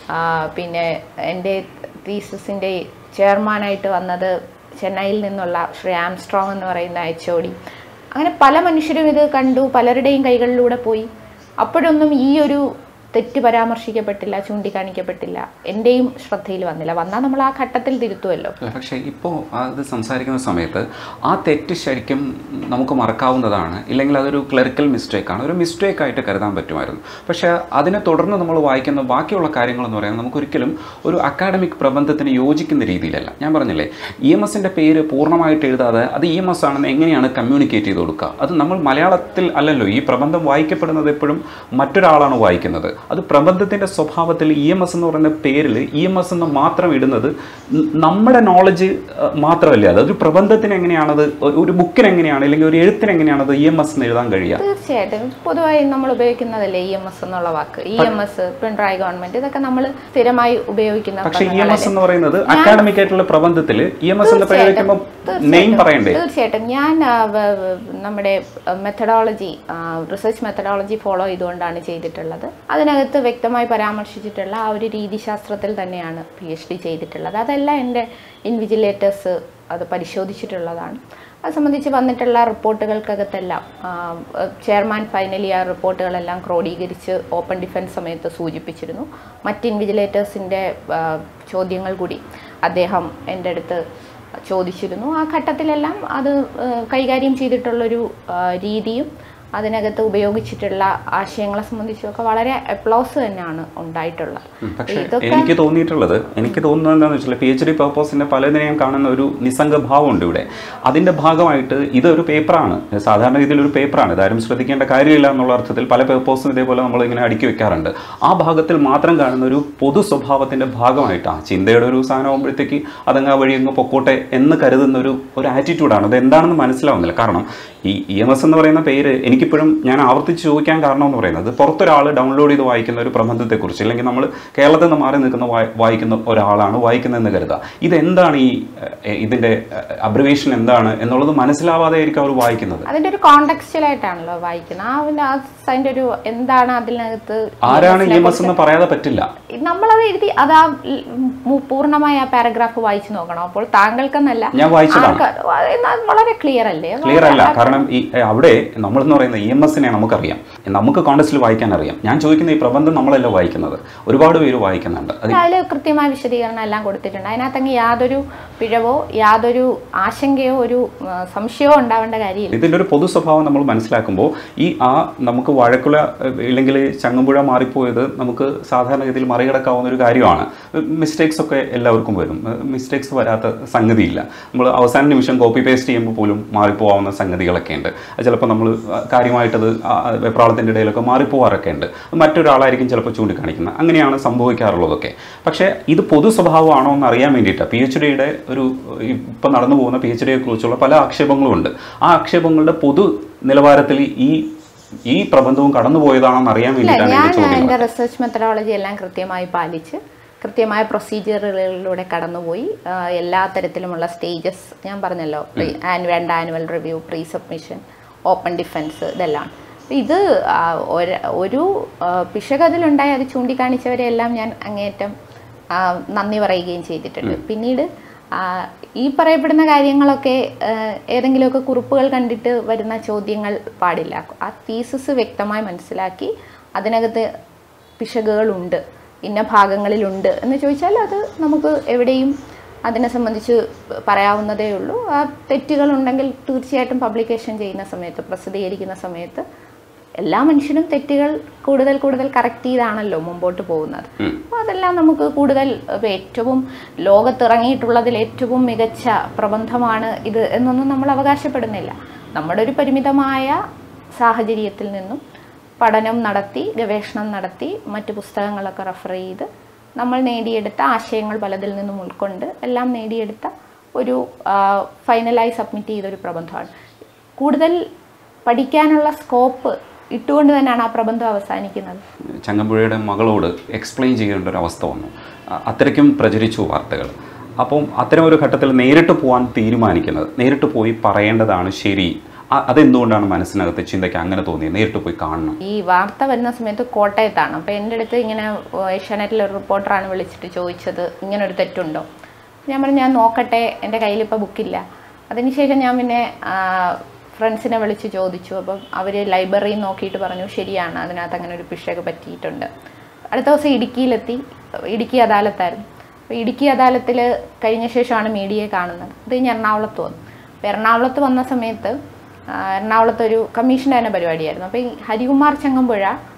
[SPEAKER 4] പിന്നെ എൻ്റെ തീസിസിൻ്റെ ചെയർമാനായിട്ട് വന്നത് ചെന്നൈയിൽ നിന്നുള്ള ശ്രീ ആംസ്ട്രോങ് എന്ന് പറയുന്ന എച്ച് ഒ ഡി അങ്ങനെ പല മനുഷ്യരും ഇത് കണ്ടു പലരുടെയും കൈകളിലൂടെ പോയി അപ്പോഴൊന്നും ഈ ഒരു തെറ്റ് പരാമർശിക്കപ്പെട്ടില്ല ചൂണ്ടിക്കാണിക്കപ്പെട്ടില്ല എൻ്റെയും ശ്രദ്ധയിൽ വന്നില്ല വന്നാൽ നമ്മൾ ആ ഘട്ടത്തിൽ തിരുത്തുമല്ലോ
[SPEAKER 3] അല്ല, പക്ഷേ ഇപ്പോൾ അത് സംസാരിക്കുന്ന സമയത്ത് ആ തെറ്റ് ശരിക്കും നമുക്ക് മറക്കാവുന്നതാണ് ഇല്ലെങ്കിൽ അതൊരു ക്ലറിക്കൽ മിസ്റ്റേക്കാണ് ഒരു മിസ്റ്റേക്ക് ആയിട്ട് കരുതാൻ പറ്റുമായിരുന്നു പക്ഷേ അതിനെ തുടർന്ന് നമ്മൾ വായിക്കുന്ന ബാക്കിയുള്ള കാര്യങ്ങളെന്ന് പറയുന്നത് നമുക്കൊരിക്കലും ഒരു അക്കാഡമിക് പ്രബന്ധത്തിന് യോജിക്കുന്ന രീതിയിലല്ല ഞാൻ പറഞ്ഞില്ലേ ഇ എം എസിൻ്റെ പേര് പൂർണ്ണമായിട്ട് എഴുതാതെ അത് ഇ എം എസ് ആണെന്ന് എങ്ങനെയാണ് കമ്മ്യൂണിക്കേറ്റ് ചെയ്ത് കൊടുക്കുക അത് നമ്മൾ മലയാളത്തിൽ അല്ലല്ലോ ഈ പ്രബന്ധം വായിക്കപ്പെടുന്നത് എപ്പോഴും മറ്റൊരാളാണ് വായിക്കുന്നത് അത് പ്രബന്ധത്തിൻ്റെ സ്വഭാവത്തിൽ ഇ എം എസ് എന്ന് പറയുന്ന പേരിൽ ഇ എം എസ് എന്ന് മാത്രം ഇടുന്നത് ന- നമ്മുടെ നോളജ് മാത്രമല്ല അത് ഒരു പ്രബന്ധത്തിന് എങ്ങനെയാണത് ഒരു- ഒരു ബുക്കിന് എങ്ങനെയാണ് അല്ലെങ്കിൽ ഒരു എഴുത്തിന് എങ്ങനെയാണത് ഇ എം എസ് എന്ന് എഴുതാൻ കഴിയുക
[SPEAKER 4] തീർച്ചയായിട്ടും പൊതുവായി നമ്മൾ ഉപയോഗിക്കുന്നതല്ലേ ഇ എം എസ് എന്നുള്ള വാക്ക് E M S Pinarayi government ഇതൊക്കെ നമ്മൾ സ്ഥിരമായി ഉപയോഗിക്കുന്ന
[SPEAKER 3] പക്ഷേ ഇ എം എസ്
[SPEAKER 4] പദങ്ങളല്ലേ?
[SPEAKER 3] എന്ന് പറയുന്നത് അക്കാഡമിക് ആയിട്ടുള്ള പ്രബന്ധത്തിൽ ഇ എം എസ് എന്ന് പ്രയോഗിക്കുമ്പോൾ നെയിം പറയണ്ടേ
[SPEAKER 4] തീർച്ചയായിട്ടും ഞാൻ ആ, വ- വ- നമ്മുടെ മെത്തഡോളജി റിസർച്ച് മെത്തഡോളജി ഫോളോ ചെയ്തുകൊണ്ടാണ് ചെയ്തിട്ടുള്ളത് അതിനകത്ത് വ്യക്തമായി പരാമർശിച്ചിട്ടുള്ള ആ ഒരു രീതിശാസ്ത്രത്തിൽ തന്നെയാണ് പി എച്ച് ഡി ചെയ്തിട്ടുള്ളത് അതെല്ലാം എൻ്റെ ഇൻവിജിലേറ്റേഴ്സ് അത് പരിശോധിച്ചിട്ടുള്ളതാണ് അത് സംബന്ധിച്ച് വന്നിട്ടുള്ള റിപ്പോർട്ടുകൾക്കകത്തെല്ലാം ആ, ചെയർമാൻ ഫൈനലി ആ റിപ്പോർട്ടുകളെല്ലാം ക്രോഡീകരിച്ച് ഓപ്പൺ ഡിഫൻസ് സമയത്ത് സൂചിപ്പിച്ചിരുന്നു മറ്റ് ഇൻവിജിലേറ്റേഴ്സിൻ്റെ ചോദ്യങ്ങൾ കൂടി അദ്ദേഹം എൻ്റെ അടുത്ത് ചോദിച്ചിരുന്നു ആ ഘട്ടത്തിലെല്ലാം അത് ആ, കൈകാര്യം ചെയ്തിട്ടുള്ളൊരു ആ, രീതിയും അതിനകത്ത് ഉപയോഗിച്ചിട്ടുള്ള ആശയങ്ങളെ സംബന്ധിച്ചൊക്കെ വളരെ അപ്ലോസ് തന്നെയാണ് ഉണ്ടായിട്ടുള്ളത്
[SPEAKER 3] പക്ഷേ
[SPEAKER 4] ഇതൊക്കെ
[SPEAKER 3] എനിക്ക് തോന്നിയിട്ടുള്ളത് എനിക്ക് തോന്നുന്നത് എന്താണെന്ന് വെച്ചാൽ പി എച്ച് ഡി പർപ്പസിൻ്റെ പലതിനെയും കാണുന്ന ഒരു നിസ്സംഗ ഭാവമുണ്ട് ഇവിടെ അതിൻ്റെ ഭാഗമായിട്ട് ഇതൊരു പേപ്പറാണ് സാധാരണ രീതിയിൽ ഒരു പേപ്പറാണ് ഇതാരും ശ്രദ്ധിക്കേണ്ട കാര്യമില്ല എന്നുള്ള അർത്ഥത്തിൽ പല പേപ്പേഴ്സും ഇതേപോലെ നമ്മൾ ഇങ്ങനെ അടുക്കി വെക്കാറുണ്ട് ആ ഭാഗത്തിൽ മാത്രം കാണുന്ന ഒരു പൊതു സ്വഭാവത്തിൻ്റെ ഭാഗമായിട്ടാണ് ചിന്തയുടെ ഒരു സാധനം ആകുമ്പോഴത്തേക്ക് അതങ്ങ് ആ വഴി അങ്ങ് പൊക്കോട്ടെ എന്ന് കരുതുന്ന ഒരു ഒരു ആറ്റിറ്റ്യൂഡാണ് അത് എന്താണെന്ന് മനസ്സിലാവുന്നില്ല കാരണം ഈ ഇ എം എസ് എന്ന് പറയുന്ന പേര് എനിക്കിപ്പോഴും ഞാൻ ആവർത്തിച്ച് ചോദിക്കാൻ കാരണം എന്ന് പറയുന്നത് പുറത്തൊരാൾ ഡൗൺലോഡ് ചെയ്ത് വായിക്കുന്ന ഒരു പ്രബന്ധത്തെക്കുറിച്ച് അല്ലെങ്കിൽ നമ്മൾ കേരളത്തിൽ നിന്ന് മാറി നിൽക്കുന്ന വായി- വായിക്കുന്ന ഒരാളാണ് വായിക്കുന്നതെന്ന് കരുതുക ഇതെന്താണ് ഈ എഹ്, ഇതിൻ്റെ അബ്രിവേഷൻ എന്താണ് എന്നുള്ളത് മനസ്സിലാവാതെ ആയിരിക്കും അവർ വായിക്കുന്നത്
[SPEAKER 4] അതിന്റെ ഒരു കോണ്ടെക്സ്റ്റലായിട്ടാണല്ലോ വായിക്കുന്നത് ആ ഒരു- ആ അതിന്റെ ഒരു എന്താണ് അതിനകത്ത്
[SPEAKER 3] ആരാണ് ഇ എം എസ് എന്ന് പറയാതെ പറ്റില്ല
[SPEAKER 4] നമ്മളത് എഴുതി അത് ആ മു- പൂർണ്ണമായ ആ പാരഗ്രാഫ് വായിച്ചു നോക്കണം അപ്പോൾ താങ്കൾക്കെന്നല്ല
[SPEAKER 3] ഞാൻ വായിച്ചതാണ്.
[SPEAKER 4] ആർക്ക് അത് വളരെ ക്ലിയർ അല്ലേ
[SPEAKER 3] ക്ലിയർ അല്ല കാരണം ഈ എ, അവിടെ നമ്മളെന്ന് പറയുന്ന ഇ എം എസിനെ നമുക്കറിയാം നമുക്ക് കോൺടസ്റ്റിൽ വായിക്കാൻ അറിയാം ഞാൻ ചോദിക്കുന്ന ഈ പ്രബന്ധം നമ്മളല്ല വായിക്കുന്നത് ഒരുപാട് പേര് വായിക്കുന്നുണ്ട് അത്
[SPEAKER 4] അതിൽ കൃത്യമായ വിശദീകരണം എല്ലാം കൊടുത്തിട്ടുണ്ട് അതിനകത്തങ്ങ് യാതൊരു പിഴവോ യാതൊരു ആശങ്കയോ ഒരു ആ, സംശയമോ ഉണ്ടാവേണ്ട കാര്യമില്ല
[SPEAKER 3] ഇതിൻ്റെ ഒരു പൊതു സ്വഭാവം നമ്മൾ മനസ്സിലാക്കുമ്പോൾ ഈ ആ നമുക്ക് വഴക്കുല ഏഹ്, ഇല്ലെങ്കിൽ ചങ്ങമ്പുഴ മാറിപ്പോയത് നമുക്ക് സാധാരണഗതിയിൽ മറികടക്കാവുന്ന ഒരു കാര്യമാണ് മിസ്റ്റേക്സ് ഒക്കെ എല്ലാവർക്കും വരും മിസ്റ്റേക്സ് വരാത്ത സംഗതിയില്ല നമ്മൾ അവസാന നിമിഷം കോപ്പി പേസ്റ്റ് ചെയ്യുമ്പോൾ പോലും മാറിപ്പോവാവുന്ന സംഗതികളൊക്കെ ഉണ്ട് അത് ചിലപ്പോൾ നമ്മൾ കാര്യമായിട്ടത് ആ വെപ്രാളത്തിൻ്റെ ഇടയിലൊക്കെ മാറിപ്പോവാറൊക്കെ ഉണ്ട് മറ്റൊരാളായിരിക്കും ചിലപ്പോൾ ചൂണ്ടിക്കാണിക്കുന്നത് അങ്ങനെയാണ് സംഭവിക്കാറുള്ളതൊക്കെ പക്ഷേ ഇത് പൊതു സ്വഭാവമാണോ എന്ന് അറിയാൻ വേണ്ടിയിട്ട് പി എച്ച് ഡിയുടെ ഒരു ഇപ്പം നടന്നു പോകുന്ന പി എച്ച് ഡിയെ കുറിച്ചുള്ള പല ആക്ഷേപങ്ങളും ഉണ്ട് ആ ആക്ഷേപങ്ങളുടെ പൊതു നിലവാരത്തിൽ ഈ ഈ പ്രബന്ധവും കടന്നുപോയതാണോ എന്ന് അറിയാൻ
[SPEAKER 4] ഇല്ല
[SPEAKER 3] വേണ്ടിയിട്ടാണ്
[SPEAKER 4] ഞാൻ
[SPEAKER 3] എൻ്റെ ചോദ്യം
[SPEAKER 4] എൻ്റെ റിസർച്ച് മെത്തഡോളജി എല്ലാം കൃത്യമായി പാലിച്ച് കൃത്യമായ പ്രൊസീജിയറുകളിലൂടെ കടന്നുപോയി ആ, എല്ലാ തരത്തിലുമുള്ള സ്റ്റേജസ് ഞാൻ പറഞ്ഞല്ലോ ആനു രണ്ട് annual review pre submission open defence ഇതെല്ലാം അപ്പൊ ഇത് ആ, ഒരു- ഒരു ആ, പിശകതിലുണ്ടായി അത് ചൂണ്ടിക്കാണിച്ചവരെ എല്ലാം ഞാൻ അങ്ങേയറ്റം ആ, നന്ദി പറയുകയും ചെയ്തിട്ടുണ്ട് പിന്നീട് ആ, ഈ പറയപ്പെടുന്ന കാര്യങ്ങളൊക്കെ ആ, ഏതെങ്കിലുമൊക്കെ കുറിപ്പുകൾ കണ്ടിട്ട് വരുന്ന ചോദ്യങ്ങൾ പാടില്ല ആ തീസിസ് വ്യക്തമായി മനസ്സിലാക്കി അതിനകത്ത് പിശകുകളുണ്ട് ഇന്ന ഭാഗങ്ങളിലുണ്ട് എന്ന് ചോദിച്ചാൽ അത് നമുക്ക് എവിടെയും അതിനെ സംബന്ധിച്ച് പറയാവുന്നതേ ഉള്ളൂ ആ തെറ്റുകളുണ്ടെങ്കിൽ തീർച്ചയായിട്ടും പബ്ലിക്കേഷൻ ചെയ്യുന്ന സമയത്ത് പ്രസിദ്ധീകരിക്കുന്ന സമയത്ത് എല്ലാ മനുഷ്യനും തെറ്റുകൾ കൂടുതൽ കൂടുതൽ കറക്റ്റ് ചെയ്താണല്ലോ മുമ്പോട്ട് പോകുന്നത് അപ്പോൾ അതെല്ലാം നമുക്ക് കൂടുതൽ ഇപ്പൊ ഏറ്റവും ലോകത്തിറങ്ങിയിട്ടുള്ളതിൽ ഏറ്റവും മികച്ച പ്രബന്ധമാണ് ഇത് എന്നൊന്നും നമ്മൾ അവകാശപ്പെടുന്നില്ല നമ്മുടെ ഒരു പരിമിതമായ സാഹചര്യത്തിൽ നിന്നും പഠനം നടത്തി ഗവേഷണം നടത്തി മറ്റ് പുസ്തകങ്ങളൊക്കെ റെഫർ ചെയ്ത് നമ്മൾ നേടിയെടുത്ത ആശയങ്ങൾ പലതിൽ നിന്നും ഉൾക്കൊണ്ട് എല്ലാം നേടിയെടുത്ത ഒരു ഫൈനലായി സബ്മിറ്റ് ചെയ്തൊരു പ്രബന്ധമാണ് കൂടുതൽ പഠിക്കാനുള്ള സ്കോപ്പ് ഇട്ടുകൊണ്ട് തന്നെയാണ് ആ പ്രബന്ധം അവസാനിക്കുന്നത്
[SPEAKER 3] ചങ്ങമ്പുഴയുടെ മകളോട് എക്സ്പ്ലെയിൻ ചെയ്യേണ്ട ഒരു അവസ്ഥ വന്നു അ- അത്രയ്ക്കും പ്രചരിച്ചു വാർത്തകൾ അപ്പം അത്തരം ഒരു ഘട്ടത്തിൽ നേരിട്ട് പോകാൻ തീരുമാനിക്കുന്നത് നേരിട്ട് പോയി പറയേണ്ടതാണ് ശരി അ- അതെന്തുകൊണ്ടാണ് മനസ്സിനകത്ത് ചിന്തയ്ക്ക് അങ്ങനെ തോന്നിയത് നേരിട്ട് പോയി കാണണം
[SPEAKER 4] ഈ വാർത്ത വരുന്ന സമയത്ത് കോട്ടയത്താണ് അപ്പോൾ എൻ്റെ അടുത്ത് ഇങ്ങനെ ഏഷ്യാനെറ്റിലെ ഒരു റിപ്പോർട്ടറാണ് വിളിച്ചിട്ട് ചോദിച്ചത് ഇങ്ങനെ ഒരു തെറ്റുണ്ടോ ഞാൻ പറഞ്ഞു ഞാൻ നോക്കട്ടെ എൻ്റെ കയ്യിൽ ഇപ്പോൾ ബുക്കില്ല അതിനുശേഷം ഞാൻ പിന്നെ ഫ്രണ്ട്സിനെ വിളിച്ച് ചോദിച്ചു അപ്പം അവർ ലൈബ്രറിയിൽ നോക്കിയിട്ട് പറഞ്ഞു ശരിയാണ് അതിനകത്ത് അങ്ങനെ ഒരു പിശക് പറ്റിയിട്ടുണ്ട് അടുത്ത ദിവസം ഇടുക്കിയിലെത്തി ഇടുക്കി അദാലത്തായിരുന്നു അപ്പോൾ ഇടുക്കി അദാലത്തിൽ കഴിഞ്ഞ ശേഷമാണ് മീഡിയയെ കാണുന്നത് ഇത് കഴിഞ്ഞ് എറണാകുളത്ത് വന്നു അപ്പോൾ എറണാകുളത്ത് വന്ന സമയത്ത് ആ, എറണാകുളത്ത് ഒരു കമ്മീഷൻ്റെ തന്നെ പരിപാടിയായിരുന്നു അപ്പോൾ ഈ ഹരികുമാർ ചങ്ങമ്പുഴ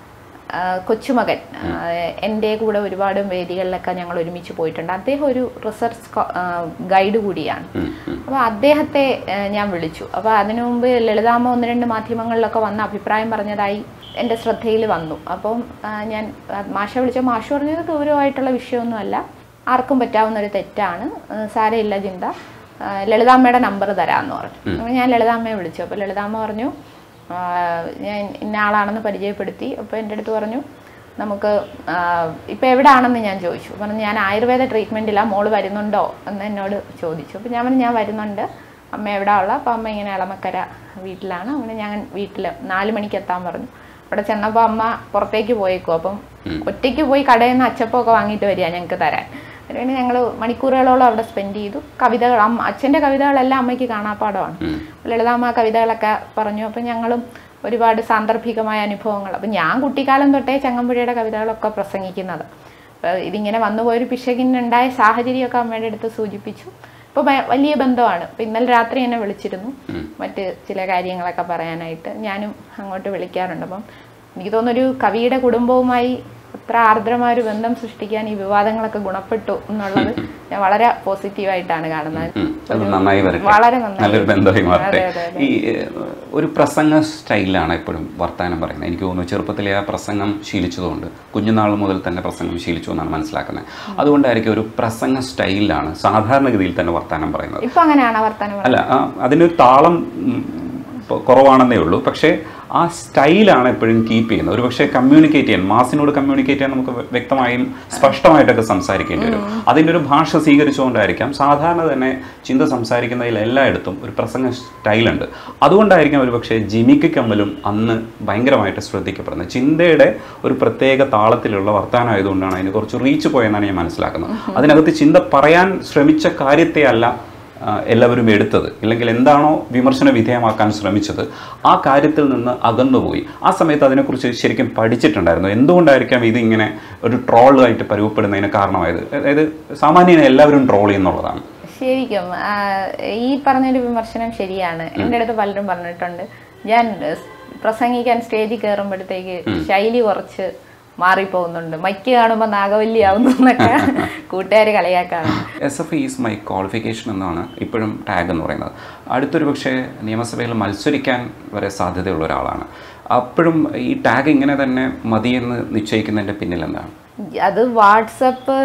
[SPEAKER 4] ആ, കൊച്ചുമകൻ ആ, എൻ്റെ കൂടെ ഒരുപാട് വേദികളിലൊക്കെ ഞങ്ങൾ ഒരുമിച്ച് പോയിട്ടുണ്ട് അദ്ദേഹം ഒരു റിസർച്ച് ഗൈഡ് കൂടിയാണ് അപ്പോൾ അദ്ദേഹത്തെ ആ, ഞാൻ വിളിച്ചു അപ്പോൾ അതിനു മുമ്പ് ലളിതാമ്മ ഒന്ന് രണ്ട് മാധ്യമങ്ങളിലൊക്കെ വന്ന അഭിപ്രായം പറഞ്ഞതായി എൻ്റെ ശ്രദ്ധയിൽ വന്നു അപ്പം ആ, ഞാൻ ആ, മാഷ വിളിച്ച മാഷ് പറഞ്ഞത് ഗൗരവമായിട്ടുള്ള വിഷയമൊന്നുമല്ല ആർക്കും പറ്റാവുന്ന ഒരു തെറ്റാണ് ആ, സാരമില്ല ചിന്ത ആ, ലളിതാമ്മയുടെ നമ്പർ തരാമെന്ന് പറഞ്ഞു അപ്പോൾ ഞാൻ ലളിതാമ്മയെ വിളിച്ചു അപ്പോൾ ലളിതാമ്മ പറഞ്ഞു ആ, ഞാൻ ഇന്ന ആളാണെന്ന് പരിചയപ്പെടുത്തി അപ്പോൾ എൻ്റെ അടുത്ത് പറഞ്ഞു നമുക്ക് ഇപ്പോൾ എവിടെയാണെന്ന് ഞാൻ ചോദിച്ചു പറഞ്ഞു ഞാൻ ആയുർവേദ ട്രീറ്റ്മെൻറ്റിലാണ് മോള് വരുന്നുണ്ടോ എന്ന് എന്നോട് ചോദിച്ചു അപ്പോൾ ഞാൻ പറഞ്ഞു ഞാൻ വരുന്നുണ്ട് അമ്മ എവിടെ ഉള്ള അപ്പോൾ അമ്മ ഇങ്ങനെ ഇളമക്കര വീട്ടിലാണ് അങ്ങനെ ഞാൻ വീട്ടിൽ നാല് മണിക്ക് എത്താൻ പറഞ്ഞു അവിടെ ചെന്നപ്പോൾ അമ്മ പുറത്തേക്ക് പോയേക്കും അപ്പം ഒറ്റയ്ക്ക് പോയി കടയിൽ നിന്ന് അച്ചപ്പമൊക്കെ വാങ്ങിയിട്ട് വരിക ഞങ്ങൾക്ക് തരാൻ അതിന് ഞങ്ങൾ മണിക്കൂറുകളോളം അവിടെ സ്പെൻഡ് ചെയ്തു കവിതകൾ അമ്മ അച്ഛൻ്റെ കവിതകളെല്ലാം അമ്മയ്ക്ക് കാണാപ്പാടമാണ് ലളിതാമ്മ കവിതകളൊക്കെ പറഞ്ഞു അപ്പം ഞങ്ങളും ഒരുപാട് സാന്ദർഭികമായ അനുഭവങ്ങൾ അപ്പം ഞാൻ കുട്ടിക്കാലം തൊട്ടേ ചങ്ങമ്പുഴയുടെ കവിതകളൊക്കെ പ്രസംഗിക്കുന്നത് അപ്പോൾ ഇതിങ്ങനെ വന്നുപോയൊരു പിശകിനുണ്ടായ സാഹചര്യമൊക്കെ അമ്മയുടെ അടുത്ത് സൂചിപ്പിച്ചു ഇപ്പോൾ വലിയ ബന്ധമാണ് ഇപ്പം ഇന്നലെ രാത്രി എന്നെ വിളിച്ചിരുന്നു മറ്റ് ചില കാര്യങ്ങളൊക്കെ പറയാനായിട്ട് ഞാനും അങ്ങോട്ട് വിളിക്കാറുണ്ട് അപ്പം എനിക്ക് തോന്നുന്നൊരു കവിയുടെ കുടുംബവുമായി അത്ര ആർദ്രമായ ഒരു ബന്ധം സൃഷ്ടിക്കാൻ ഈ വിവാദങ്ങളൊക്കെ ഗുണപ്പെട്ടു എന്നുള്ളത് ഞാൻ വളരെ പോസിറ്റീവായിട്ടാണ് കാണുന്നത്
[SPEAKER 3] ഉം. അത് നന്നായി വരട്ടെ
[SPEAKER 4] വളരെ നന്നായി
[SPEAKER 3] നല്ലൊരു ബന്ധമായി മാറട്ടെ
[SPEAKER 4] അതെ, അതെ, അതെ.
[SPEAKER 3] ഈ ഏഹ്, ഒരു പ്രസംഗ സ്റ്റൈലാണ് എപ്പോഴും വർത്തമാനം പറയുന്നത് എനിക്ക് തോന്നുന്നു ചെറുപ്പത്തിലെ ആ പ്രസംഗം ശീലിച്ചതുകൊണ്ട് കുഞ്ഞുനാൾ മുതൽ തന്നെ പ്രസംഗം ശീലിച്ചു എന്നാണ് മനസ്സിലാക്കുന്നത് അതുകൊണ്ടായിരിക്കും ഒരു പ്രസംഗ സ്റ്റൈലിലാണ് സാധാരണഗതിയിൽ തന്നെ വർത്തമാനം പറയുന്നത്
[SPEAKER 4] ഇപ്പൊ അങ്ങനെയാണ് വർത്തമാനം
[SPEAKER 3] അല്ല ആ, അതിനൊരു താളം ഉം, ഇപ്പൊ കുറവാണെന്നേ ഉള്ളൂ പക്ഷേ ആ സ്റ്റൈലാണ് എപ്പോഴും കീപ്പ് ചെയ്യുന്നത് ഒരു പക്ഷേ കമ്മ്യൂണിക്കേറ്റ് ചെയ്യാൻ മാസിനോട് കമ്മ്യൂണിക്കേറ്റ് ചെയ്യാൻ നമുക്ക് വ്യ- വ്യക്തമായും സ്പഷ്ടമായിട്ടൊക്കെ സംസാരിക്കേണ്ടി വരും അതിൻ്റെ ഒരു ഭാഷ സ്വീകരിച്ചുകൊണ്ടായിരിക്കാം സാധാരണ തന്നെ ചിന്ത സംസാരിക്കുന്നതിൽ എല്ലായിടത്തും ഒരു പ്രസംഗ സ്റ്റൈലുണ്ട് അതുകൊണ്ടായിരിക്കാം ഒരു പക്ഷേ ജിമിക്ക് കമ്മലും അന്ന് ഭയങ്കരമായിട്ട് ശ്രദ്ധിക്കപ്പെടുന്നത് ചിന്തയുടെ ഒരു പ്രത്യേക താളത്തിലുള്ള വർത്തമാനം ആയതുകൊണ്ടാണ് അതിന് കുറച്ച് റീച്ച് പോയെന്നാണ് ഞാൻ മനസ്സിലാക്കുന്നത് അതിനകത്ത് ചിന്ത പറയാൻ ശ്രമിച്ച കാര്യത്തെ അല്ല ആ, എല്ലാവരും എടുത്തത് ഇല്ലെങ്കിൽ എന്താണോ വിമർശന വിധേയമാക്കാൻ ശ്രമിച്ചത് ആ കാര്യത്തിൽ നിന്ന് അകന്നുപോയി ആ സമയത്ത് അതിനെക്കുറിച്ച് ശരിക്കും പഠിച്ചിട്ടുണ്ടായിരുന്നു എന്തുകൊണ്ടായിരിക്കാം ഇത് ഇങ്ങനെ ഒരു ട്രോളായിട്ട് പരുവപ്പെടുന്നതിന് കാരണമായത് അതായത് സാമാന്യനെ എല്ലാവരും ട്രോൾ ചെയ്യുന്നുള്ളതാണ്
[SPEAKER 4] ശരിക്കും ആ, ഈ പറഞ്ഞൊരു വിമർശനം ശരിയാണ് എൻ്റെ അടുത്ത് പലരും പറഞ്ഞിട്ടുണ്ട് ഞാൻ സ് പ്രസംഗിക്കാൻ സ്റ്റേജിൽ കയറുമ്പോഴത്തേക്ക് ശൈലി കുറച്ച് മാറിപ്പോകുന്നുണ്ട് മൈക്ക് കാണുമ്പോൾ നാഗവല്ലി ആവുന്നു എന്നൊക്കെ കൂട്ടുകാർ കളിയാക്കാറുണ്ട്
[SPEAKER 3] S F is my qualification എന്നാണ് ഇപ്പോഴും ടാഗ് എന്ന് പറയുന്നത് അടുത്തൊരു പക്ഷേ നിയമസഭയിൽ മത്സരിക്കാൻ വരെ സാധ്യതയുള്ള ഒരാളാണ് അപ്പോഴും ഈ ടാഗ് ഇങ്ങനെ തന്നെ മതിയെന്ന് നിശ്ചയിക്കുന്നതിൻ്റെ പിന്നിൽ എന്താണ്
[SPEAKER 4] അത് വാട്സപ്പ്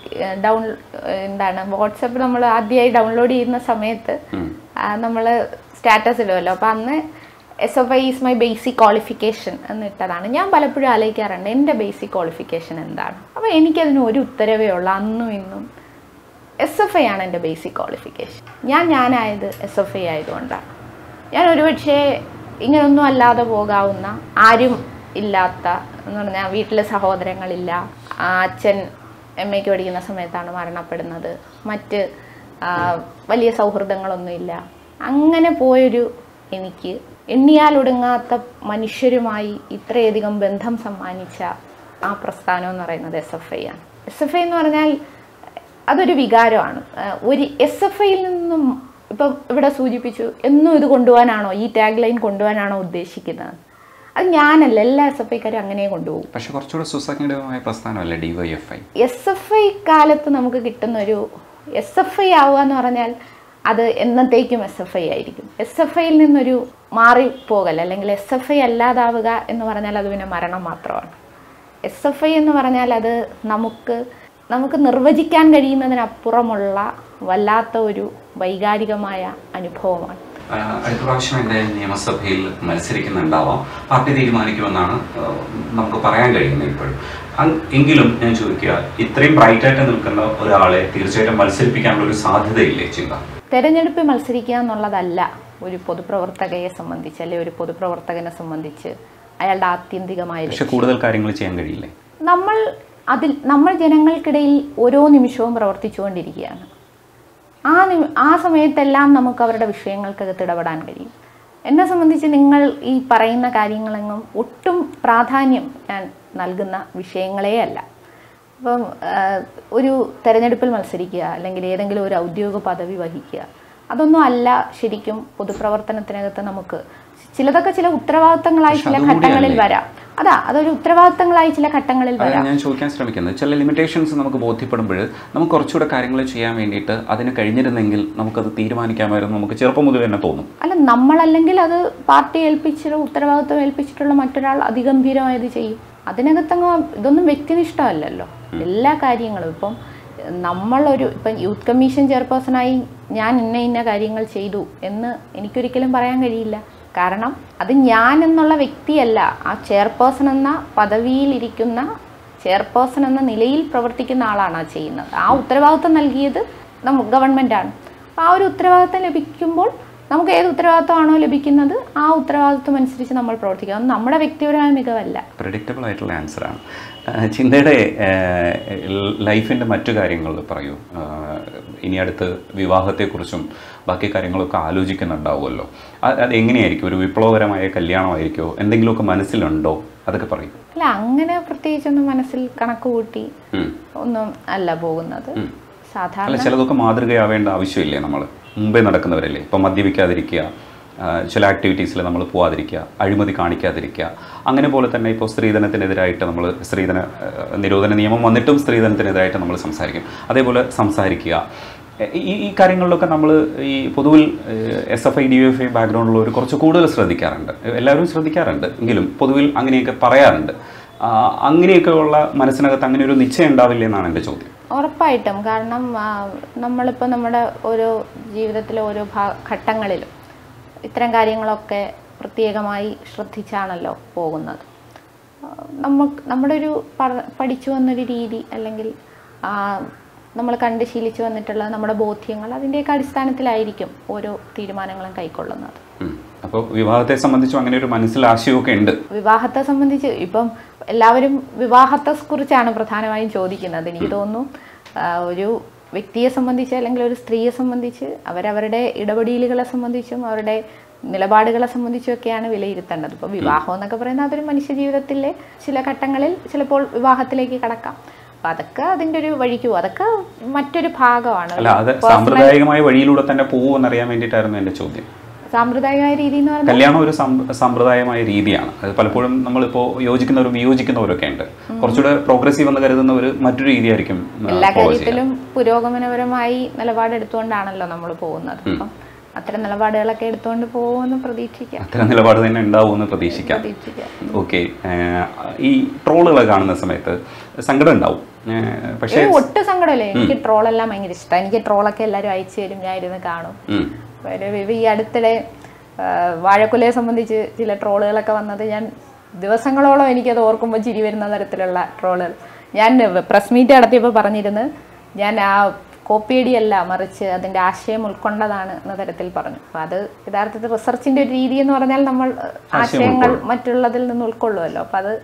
[SPEAKER 4] ഡൗൺ എന്താണ് വാട്സപ്പ് നമ്മൾ ആദ്യമായി ഡൗൺലോഡ് ചെയ്യുന്ന സമയത്ത് നമ്മൾ സ്റ്റാറ്റസ് ഇടുമല്ലോ അപ്പം അന്ന് S F I is my basic qualification എന്നിട്ടതാണ് ഞാൻ പലപ്പോഴും ആലോചിക്കാറുണ്ട് എൻ്റെ ബേസിക് ക്വാളിഫിക്കേഷൻ എന്താണ് അപ്പോൾ എനിക്കതിന് ഒരു ഉത്തരവേ ഉള്ളൂ അന്നും ഇന്നും എസ് എഫ് ഐ ആണ് എൻ്റെ ബേസിക് ക്വാളിഫിക്കേഷൻ ഞാൻ ഞാനായത് എസ് എഫ് ഐ ആയതുകൊണ്ടാണ് ഞാൻ ഒരുപക്ഷെ ഇങ്ങനൊന്നും അല്ലാതെ പോകാവുന്ന ആരും ഇല്ലാത്ത എന്ന് പറഞ്ഞാൽ വീട്ടിൽ സഹോദരങ്ങളില്ല ആ, അച്ഛൻ എം എക്ക് പഠിക്കുന്ന സമയത്താണ് മരണപ്പെടുന്നത് മറ്റ് ആ, വലിയ സൗഹൃദങ്ങളൊന്നുമില്ല അങ്ങനെ പോയൊരു എനിക്ക് എണ്ണിയാലൊടുങ്ങാത്ത മനുഷ്യരുമായി ഇത്രയധികം ബന്ധം സമ്മാനിച്ച ആ പ്രസ്ഥാനം എന്ന് പറയുന്നത് എസ് എഫ് ഐ ആണ് എസ് എഫ് ഐ എന്ന് പറഞ്ഞാൽ അതൊരു വികാരമാണ് ആ, ഒരു എസ് എഫ് ഐയിൽ നിന്നും ഇപ്പം ഇവിടെ സൂചിപ്പിച്ചു എന്നും ഇത് കൊണ്ടുപോകാനാണോ ഈ ടാഗ് ലൈൻ കൊണ്ടുപോകാനാണോ ഉദ്ദേശിക്കുന്നത് അത് ഞാനല്ല എല്ലാ എസ് എഫ് ഐക്കാരും അങ്ങനെ കൊണ്ടുപോകും
[SPEAKER 3] പക്ഷെ കുറച്ചുകൂടെ സുസംഘടിതമായ പ്രസ്ഥാനമല്ലേ ഡിവൈഎഫ്ഐ
[SPEAKER 4] എസ് എഫ് ഐ കാലത്ത് നമുക്ക് കിട്ടുന്ന ഒരു എസ് എഫ് ഐ ആവുക എന്ന് പറഞ്ഞാൽ അത് എന്നത്തേക്കും എസ് എഫ് ഐ ആയിരിക്കും എസ് എഫ് ഐയിൽ നിന്നൊരു മാറിപ്പോകൽ അല്ലെങ്കിൽ എസ് എഫ് ഐ അല്ലാതാവുക എന്ന് പറഞ്ഞാൽ അത് പിന്നെ മരണം മാത്രമാണ് എസ് എഫ് ഐ എന്ന് പറഞ്ഞാൽ അത് നമുക്ക് നമുക്ക് നിർവചിക്കാൻ കഴിയുന്നതിനപ്പുറമുള്ള വല്ലാത്ത ഒരു വൈകാരികമായ അനുഭവമാണ്
[SPEAKER 3] ആഹ് അടുത്ത പ്രാവശ്യം എന്തായാലും നിയമസഭയിൽ മത്സരിക്കുന്നുണ്ടാവാം പാർട്ടി തീരുമാനിക്കുമെന്നാണ് ആഹ് നമുക്ക് പറയാൻ കഴിയുന്നത് ഇപ്പോഴും അങ് എങ്കിലും ഞാൻ ചോദിക്കുക ഇത്രയും ബ്രൈറ്റ് ആയിട്ട് നിൽക്കുന്ന ഒരാളെ തീർച്ചയായിട്ടും മത്സരിപ്പിക്കാനുള്ള ഒരു സാധ്യതയില്ലേ ചിന്ത
[SPEAKER 4] തെരഞ്ഞെടുപ്പിൽ മത്സരിക്കുക എന്നുള്ളതല്ല ഒരു പൊതുപ്രവർത്തകയെ സംബന്ധിച്ച് അല്ലെ ഒരു പൊതുപ്രവർത്തകനെ സംബന്ധിച്ച് അയാളുടെ ആത്യന്തികമായ
[SPEAKER 3] പക്ഷെ
[SPEAKER 4] ലക്ഷ്യം.
[SPEAKER 3] കൂടുതൽ കാര്യങ്ങൾ ചെയ്യാൻ കഴിയില്ലേ
[SPEAKER 4] നമ്മൾ അതിൽ നമ്മൾ ജനങ്ങൾക്കിടയിൽ ഓരോ നിമിഷവും പ്രവർത്തിച്ചുകൊണ്ടിരിക്കുകയാണ് ആ നിമി ആ സമയത്തെല്ലാം നമുക്ക് അവരുടെ വിഷയങ്ങൾക്കകത്ത് ഇടപെടാൻ കഴിയും എന്നെ സംബന്ധിച്ച് നിങ്ങൾ ഈ പറയുന്ന കാര്യങ്ങളെങ്ങും ഒട്ടും പ്രാധാന്യം ഞാൻ നൽകുന്ന വിഷയങ്ങളേ അല്ല അപ്പം ആ, ഒരു തെരഞ്ഞെടുപ്പിൽ മത്സരിക്കുക അല്ലെങ്കിൽ ഏതെങ്കിലും ഒരു ഔദ്യോഗിക പദവി വഹിക്കുക അതൊന്നും അല്ല ശരിക്കും പൊതുപ്രവർത്തനത്തിനകത്ത് നമുക്ക് ചിലതൊക്കെ ചില ഉത്തരവാദിത്തങ്ങളായി
[SPEAKER 3] പക്ഷെ
[SPEAKER 4] ചില
[SPEAKER 3] അതുകൂടിയല്ലേ?
[SPEAKER 4] ഘട്ടങ്ങളിൽ വരാം അതാ അതൊരു ഉത്തരവാദിത്തങ്ങളായി ചില ഘട്ടങ്ങളിൽ
[SPEAKER 3] അതാണ്
[SPEAKER 4] വരാം
[SPEAKER 3] ഞാൻ ചോദിക്കാൻ ശ്രമിക്കുന്നത് ചില ലിമിറ്റേഷൻസ് നമുക്ക് ബോധ്യപ്പെടുമ്പോൾ നമുക്ക് കുറച്ചുകൂടെ കാര്യങ്ങൾ ചെയ്യാൻ വേണ്ടിയിട്ട് അതിന് കഴിഞ്ഞിരുന്നെങ്കിൽ നമുക്കത് തീരുമാനിക്കാമായിരുന്നു നമുക്ക് ചെറുപ്പം മുതൽ തന്നെ തോന്നും
[SPEAKER 4] അല്ല നമ്മളല്ലെങ്കിൽ അത് പാർട്ടി ഏൽപ്പിച്ചിട്ട് ഉത്തരവാദിത്വം ഏൽപ്പിച്ചിട്ടുള്ള മറ്റൊരാൾ അതിഗംഭീരമായത് ചെയ്യും അതിനകത്തങ്ങ് ഇതൊന്നും വ്യക്തിനിഷ്ഠമല്ലല്ലോ എല്ലാ കാര്യങ്ങളും ഇപ്പം നമ്മളൊരു ഇപ്പം യൂത്ത് കമ്മീഷൻ ചെയർപേഴ്സണായി ഞാൻ ഇന്ന ഇന്ന കാര്യങ്ങൾ ചെയ്തു എന്ന് എനിക്കൊരിക്കലും പറയാൻ കഴിയില്ല കാരണം അത് ഞാൻ എന്നുള്ള വ്യക്തിയല്ല ആ ചെയർപേഴ്സൺ എന്ന പദവിയിലിരിക്കുന്ന ചെയർപേഴ്സൺ എന്ന നിലയിൽ പ്രവർത്തിക്കുന്ന ആളാണ് ആ ചെയ്യുന്നത് ആ ഉത്തരവാദിത്വം നൽകിയത് നമ്മ ഗവൺമെൻറ്റാണ് അപ്പോൾ ആ ഒരു ഉത്തരവാദിത്വം ലഭിക്കുമ്പോൾ നമുക്ക് ഏത് ഉത്തരവാദിത്വമാണോ ലഭിക്കുന്നത് ആ ഉത്തരവാദിത്വം അനുസരിച്ച് നമ്മൾ പ്രവർത്തിക്കുക അത് നമ്മുടെ വ്യക്തിപരമായ മികവല്ല
[SPEAKER 3] പ്രഡിക്റ്റബിൾ ആയിട്ടുള്ള ആൻസറാണ് ചിന്തയുടെ ലൈഫിൻ്റെ മറ്റു കാര്യങ്ങൾ പറയൂ ആഹ് ഇനി അടുത്ത് വിവാഹത്തെക്കുറിച്ചും ബാക്കി കാര്യങ്ങളൊക്കെ ആലോചിക്കുന്നുണ്ടാവുമല്ലോ അത് അത് എങ്ങനെയായിരിക്കും ഒരു വിപ്ലവകരമായ കല്യാണമായിരിക്കുമോ എന്തെങ്കിലുമൊക്കെ മനസ്സിലുണ്ടോ അതൊക്കെ പറയും
[SPEAKER 4] അല്ല അങ്ങനെ പ്രത്യേകിച്ചൊന്നും മനസ്സിൽ കണക്ക് കൂട്ടി
[SPEAKER 3] ഉം.
[SPEAKER 4] ഒന്നും അല്ല പോകുന്നത്
[SPEAKER 3] അല്ല
[SPEAKER 4] സാധാരണ
[SPEAKER 3] ചിലതൊക്കെ മാതൃകയാവേണ്ട ആവശ്യമില്ലേ നമ്മൾ മുമ്പേ നടക്കുന്നവരല്ലേ ഇപ്പം മദ്യപിക്കാതിരിക്കുക ആ, ചില ആക്ടിവിറ്റീസിൽ നമ്മൾ പോവാതിരിക്കുക അഴിമതി കാണിക്കാതിരിക്കുക അങ്ങനെ പോലെ തന്നെ ഇപ്പോൾ സ്ത്രീധനത്തിനെതിരായിട്ട് നമ്മൾ സ്ത്രീധന ആ, നിരോധന നിയമം വന്നിട്ടും സ്ത്രീധനത്തിനെതിരായിട്ട് നമ്മൾ സംസാരിക്കും അതേപോലെ സംസാരിക്കുക എ- ഈ ഈ കാര്യങ്ങളിലൊക്കെ നമ്മൾ ഈ പൊതുവിൽ S F I D F I ബാക്ക്ഗ്രൗണ്ടുള്ളവർ കുറച്ച് കൂടുതൽ ശ്രദ്ധിക്കാറുണ്ട് എല്ലാവരും ശ്രദ്ധിക്കാറുണ്ട് എങ്കിലും പൊതുവിൽ അങ്ങനെയൊക്കെ പറയാറുണ്ട് ആ, അങ്ങനെയൊക്കെ ഉള്ള മനസ്സിനകത്ത് അങ്ങനെ ഒരു നിശ്ചയം ഉണ്ടാവില്ല എന്നാണ് എൻ്റെ ചോദ്യം
[SPEAKER 4] ഉറപ്പായിട്ടും കാരണം ആ, നമ്മളിപ്പോൾ നമ്മുടെ ഓരോ ജീവിതത്തിലെ ഓരോ ഭാ ഘട്ടങ്ങളിലും ഇത്തരം കാര്യങ്ങളൊക്കെ പ്രത്യേകമായി ശ്രദ്ധിച്ചാണല്ലോ പോകുന്നത് ആ, നമുക്ക് നമ്മുടെ ഒരു പറ- പഠിച്ചു വന്നൊരു രീതി അല്ലെങ്കിൽ ആ, നമ്മൾ കണ്ട് ശീലിച്ചു വന്നിട്ടുള്ള നമ്മുടെ ബോധ്യങ്ങൾ അതിൻ്റെയൊക്കെ അടിസ്ഥാനത്തിലായിരിക്കും ഓരോ തീരുമാനങ്ങളും കൈക്കൊള്ളുന്നത്
[SPEAKER 3] അപ്പോൾ വിവാഹത്തെ സംബന്ധിച്ചും അങ്ങനെ ഒരു മനസ്സിൽ ആശയമൊക്കെ ഉണ്ട്
[SPEAKER 4] വിവാഹത്തെ സംബന്ധിച്ച് ഇപ്പം എല്ലാവരും വിവാഹത്തെ കുറിച്ചാണ് പ്രധാനമായും ചോദിക്കുന്നത് എനിക്ക് തോന്നുന്നു ആ, ഒരു വ്യക്തിയെ സംബന്ധിച്ച് അല്ലെങ്കിൽ ഒരു സ്ത്രീയെ സംബന്ധിച്ച് അവരവരുടെ ഇടപെടലുകളെ സംബന്ധിച്ചും അവരുടെ നിലപാടുകളെ സംബന്ധിച്ചും ഒക്കെയാണ് വിലയിരുത്തേണ്ടത് ഇപ്പോൾ വിവാഹം എന്നൊക്കെ പറയുന്നത് അതൊരു മനുഷ്യ ജീവിതത്തിലെ ചില ഘട്ടങ്ങളിൽ ചിലപ്പോൾ വിവാഹത്തിലേക്ക് കടക്കാം അപ്പം അതൊക്കെ അതിൻ്റെ ഒരു വഴിക്ക് പോകും അതൊക്കെ മറ്റൊരു ഭാഗമാണ്
[SPEAKER 3] അല്ല അത്
[SPEAKER 4] Personal-
[SPEAKER 3] സാമ്പ്രദായികമായ വഴിയിലൂടെ തന്നെ പോകുമെന്നറിയാൻ വേണ്ടിയിട്ടായിരുന്നു എൻ്റെ ചോദ്യം
[SPEAKER 4] സാമ്പ്രദായികമായ രീതി എന്ന് പറഞ്ഞാൽ
[SPEAKER 3] കല്യാണം ഒരു സം- സാമ്പ്രദായമായ രീതിയാണ് അത് പലപ്പോഴും നമ്മളിപ്പോൾ യോജിക്കുന്നവരും വിയോജിക്കുന്നവരൊക്കെ ഉണ്ട് കുറച്ചുകൂടെ പ്രോഗ്രസീവ് എന്ന് കരുതുന്നവർ മറ്റൊരു രീതിയായിരിക്കും ആ,
[SPEAKER 4] എല്ലാ
[SPEAKER 3] follow ചെയ്യുക.
[SPEAKER 4] കാര്യത്തിലും പുരോഗമനപരമായി നിലപാടെടുത്തുകൊണ്ടാണല്ലോ നമ്മൾ പോകുന്നത് അപ്പം അത്തരം നിലപാടുകളൊക്കെ എടുത്തുകൊണ്ട് പോകുമെന്ന് പ്രതീക്ഷിക്കാം
[SPEAKER 3] അത്തരം നിലപാട് തന്നെ ഉണ്ടാവുമെന്ന് പ്രതീക്ഷിക്കാം
[SPEAKER 4] പ്രതീക്ഷിക്കാം
[SPEAKER 3] ഓക്കെ ഈ ട്രോളുകൾ കാണുന്ന സമയത്ത് സങ്കടം ഉണ്ടാവും ഏഹ്, പക്ഷേ
[SPEAKER 4] ഏയ് ഒട്ടും സങ്കടമില്ല എനിക്ക് ട്രോളെല്ലാം ഭയങ്കര ഇഷ്ടമാണ് എനിക്ക് ട്രോളൊക്കെ എല്ലാവരും അയച്ചു തരും ഞാൻ ഇരുന്ന് കാണും
[SPEAKER 3] ഉം.
[SPEAKER 4] ഒരു- ഈ അടുത്തിടെ ആ, വാഴക്കുലയെ സംബന്ധിച്ച് ചില ട്രോളുകളൊക്കെ വന്നത് ഞാൻ ദിവസങ്ങളോളം എനിക്കത് ഓർക്കുമ്പോൾ ചിരി വരുന്ന തരത്തിലുള്ള ട്രോളുകൾ ഞാൻ പ്രസ് മീറ്റ് നടത്തിയപ്പോൾ പറഞ്ഞിരുന്നു ഞാൻ ആ കോപ്പിയടിയല്ല മറിച്ച് അതിൻ്റെ ആശയം ഉൾക്കൊണ്ടതാണ് എന്ന തരത്തിൽ പറഞ്ഞു അപ്പോൾ അത് യഥാർത്ഥത്തിൽ റിസർച്ചിൻ്റെ ഒരു രീതി എന്ന് പറഞ്ഞാൽ നമ്മൾ ആശയങ്ങൾ മറ്റുള്ളതിൽ നിന്ന് ഉൾക്കൊള്ളുമല്ലോ അപ്പോൾ അത്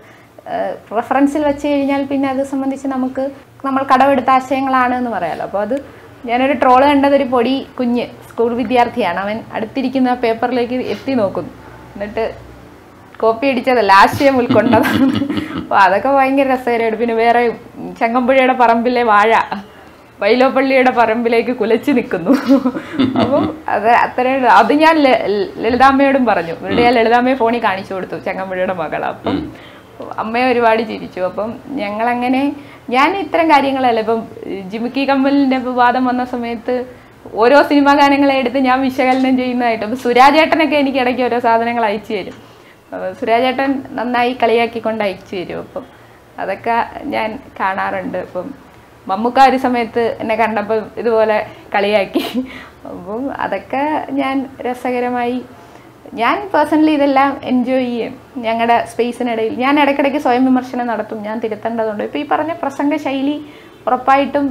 [SPEAKER 4] റെഫറൻസിൽ വെച്ച് കഴിഞ്ഞാൽ പിന്നെ അത് സംബന്ധിച്ച് നമുക്ക് നമ്മൾ കടമെടുത്ത ആശയങ്ങളാണ് എന്ന് പറയാമല്ലോ അപ്പോൾ അത് ഞാനൊരു ട്രോള് കണ്ടത് ഒരു പൊടി കുഞ്ഞ് സ്കൂൾ വിദ്യാർത്ഥിയാണ് അവൻ അടുത്തിരിക്കുന്ന പേപ്പറിലേക്ക് എത്തി നോക്കുന്നു എന്നിട്ട് കോപ്പി അടിച്ചതല്ല ആശയം ഉൾക്കൊണ്ടതാണ് അപ്പോൾ അതൊക്കെ ഭയങ്കര രസകരമായിട്ട് പിന്നെ വേറെ ചങ്ങമ്പുഴയുടെ പറമ്പിലെ വാഴ വൈലോപ്പള്ളിയുടെ പറമ്പിലേക്ക് കുലച്ചു നിൽക്കുന്നു അപ്പം അത് അത്രയും അത് ഞാൻ ല- ലളിതാമ്മയോടും പറഞ്ഞു ഇവരുടെ ഞാൻ ലളിതാമ്മയെ ഫോണിൽ കാണിച്ചു കൊടുത്തു ചങ്ങമ്പുഴയുടെ മകൾ അപ്പം അമ്മയെ ഒരുപാട് ചിരിച്ചു അപ്പം ഞങ്ങളങ്ങനെ ഞാൻ ഇത്തരം കാര്യങ്ങളല്ല ഇപ്പം ജിമിക്കി കമ്മലിന്റെ വിവാദം വന്ന സമയത്ത് ഓരോ സിനിമാ ഗാനങ്ങളെ എടുത്ത് ഞാൻ വിശകലനം ചെയ്യുന്നതായിട്ട് അപ്പം സുരാജേട്ടനൊക്കെ എനിക്ക് ഇടയ്ക്ക് ഓരോ സാധനങ്ങൾ അയച്ചു തരും അപ്പോൾ സുരാജേട്ടൻ നന്നായി കളിയാക്കിക്കൊണ്ട് അയച്ചു തരും അപ്പം അതൊക്കെ ഞാൻ കാണാറുണ്ട് അപ്പം മമ്മൂക്ക ഒരു സമയത്ത് എന്നെ കണ്ടപ്പോൾ ഇതുപോലെ കളിയാക്കി അപ്പം അതൊക്കെ ഞാൻ രസകരമായി ഞാൻ പേഴ്സണലി ഇതെല്ലാം എൻജോയ് ചെയ്യും ഞങ്ങളുടെ സ്പേസിനിടയിൽ ഞാൻ ഇടയ്ക്കിടയ്ക്ക് സ്വയം വിമർശനം നടത്തും ഞാൻ തിരുത്തേണ്ടതുണ്ട് ഇപ്പോൾ ഈ പറഞ്ഞ പ്രസംഗ ശൈലി ഉറപ്പായിട്ടും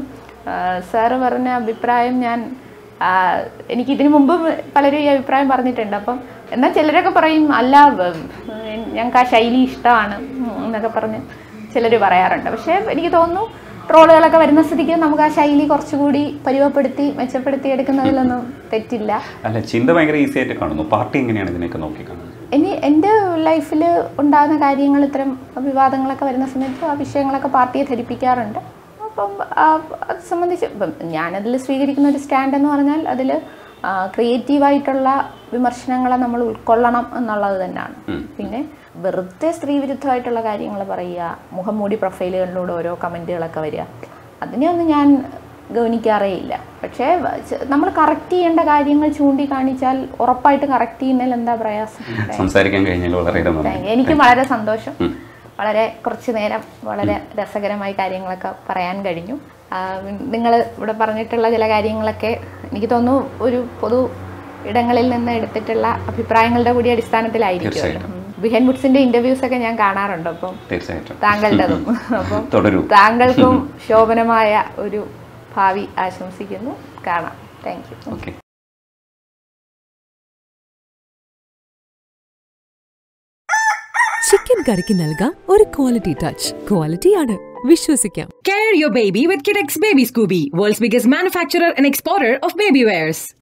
[SPEAKER 4] സാറ് പറഞ്ഞ അഭിപ്രായം ഞാൻ ആ, എനിക്ക് ഇതിനു മുമ്പ് പലരും ഈ അഭിപ്രായം പറഞ്ഞിട്ടുണ്ട് അപ്പം എന്നാൽ ചിലരൊക്കെ പറയും അല്ല വ- ഞങ്ങൾക്ക് ആ ശൈലി ഇഷ്ടമാണ് ഉം, എന്നൊക്കെ പറഞ്ഞ് ചിലർ പറയാറുണ്ട് പക്ഷേ എനിക്ക് തോന്നുന്നു ട്രോളുകളൊക്കെ വരുന്ന സ്ഥിതിക്ക് നമുക്ക് ആ ശൈലി കുറച്ചുകൂടി പരിവപ്പെടുത്തി മെച്ചപ്പെടുത്തി എടുക്കുന്നതിലൊന്നും തെറ്റില്ല
[SPEAKER 3] അല്ല ചിന്ത ഭയങ്കര ഈസി ആയിട്ട് കാണുന്നു പാർട്ടി എങ്ങനെയാണ് ഇതിനെയൊക്കെ നോക്കിക്കാണുന്നത്
[SPEAKER 4] ഇനി എൻ്റെ ലൈഫിൽ ഉണ്ടാകുന്ന കാര്യങ്ങൾ ഇത്തരം വിവാദങ്ങളൊക്കെ വരുന്ന സമയത്ത് ആ വിഷയങ്ങളൊക്കെ പാർട്ടിയെ ധരിപ്പിക്കാറുണ്ട് അപ്പം ആ, അത് സംബന്ധിച്ച് ഇപ്പം ഞാനതിൽ സ്വീകരിക്കുന്ന ഒരു സ്റ്റാൻഡ് എന്ന് പറഞ്ഞാൽ അതിൽ ക്രിയേറ്റീവായിട്ടുള്ള വിമർശനങ്ങളെ നമ്മൾ ഉൾക്കൊള്ളണം എന്നുള്ളത് തന്നെയാണ് പിന്നെ വെറുതെ സ്ത്രീവിരുദ്ധമായിട്ടുള്ള കാര്യങ്ങൾ പറയുക മുഖം മൂടി പ്രൊഫൈലുകളിലൂടെ ഓരോ കമൻറ്റുകളൊക്കെ വരിക അതിനെയൊന്നും ഞാൻ ഗൗനിക്കാറേ ഇല്ല പക്ഷേ നമ്മൾ കറക്റ്റ് ചെയ്യേണ്ട കാര്യങ്ങൾ ചൂണ്ടിക്കാണിച്ചാൽ ഉറപ്പായിട്ട് കറക്റ്റ് ചെയ്യുന്നതിൽ എന്താ പ്രയാസം
[SPEAKER 3] സംസാരിക്കാൻ കഴിഞ്ഞാൽ വളരെ നന്ദി
[SPEAKER 4] Thank you. എനിക്ക് വളരെ സന്തോഷം വളരെ കുറച്ച് നേരം വളരെ രസകരമായ കാര്യങ്ങളൊക്കെ പറയാൻ കഴിഞ്ഞു നിങ്ങൾ ഇവിടെ പറഞ്ഞിട്ടുള്ള ചില കാര്യങ്ങളൊക്കെ എനിക്ക് തോന്നുന്നു ഒരു പൊതു ഇടങ്ങളിൽ നിന്ന് എടുത്തിട്ടുള്ള അഭിപ്രായങ്ങളുടെ കൂടി അടിസ്ഥാനത്തിലായിരിക്കും
[SPEAKER 3] തീർച്ചയായിട്ടും.
[SPEAKER 4] ബിഹൻ വുഡ്സിന്റെ ഇന്റർവ്യൂസ് ഒക്കെ ഞാൻ കാണാറുണ്ട് അപ്പം
[SPEAKER 3] തീർച്ചയായിട്ടും
[SPEAKER 4] താങ്കളുടേതും അപ്പം
[SPEAKER 3] തുടരൂ
[SPEAKER 4] താങ്കൾക്കും ശോഭനമായ ഒരു ഭാവി ആശംസിക്കുന്നു കാണാം താങ്ക് യു
[SPEAKER 3] ഓക്കെ
[SPEAKER 1] ചിക്കൻ കറിക്ക് നൽകാം ഒരു ക്വാളിറ്റി ടച്ച് ക്വാളിറ്റിയാണ് വിശ്വസിക്കാം
[SPEAKER 2] Carry your baby with Kid X Baby Scooby, world's biggest manufacturer and exporter of baby wears.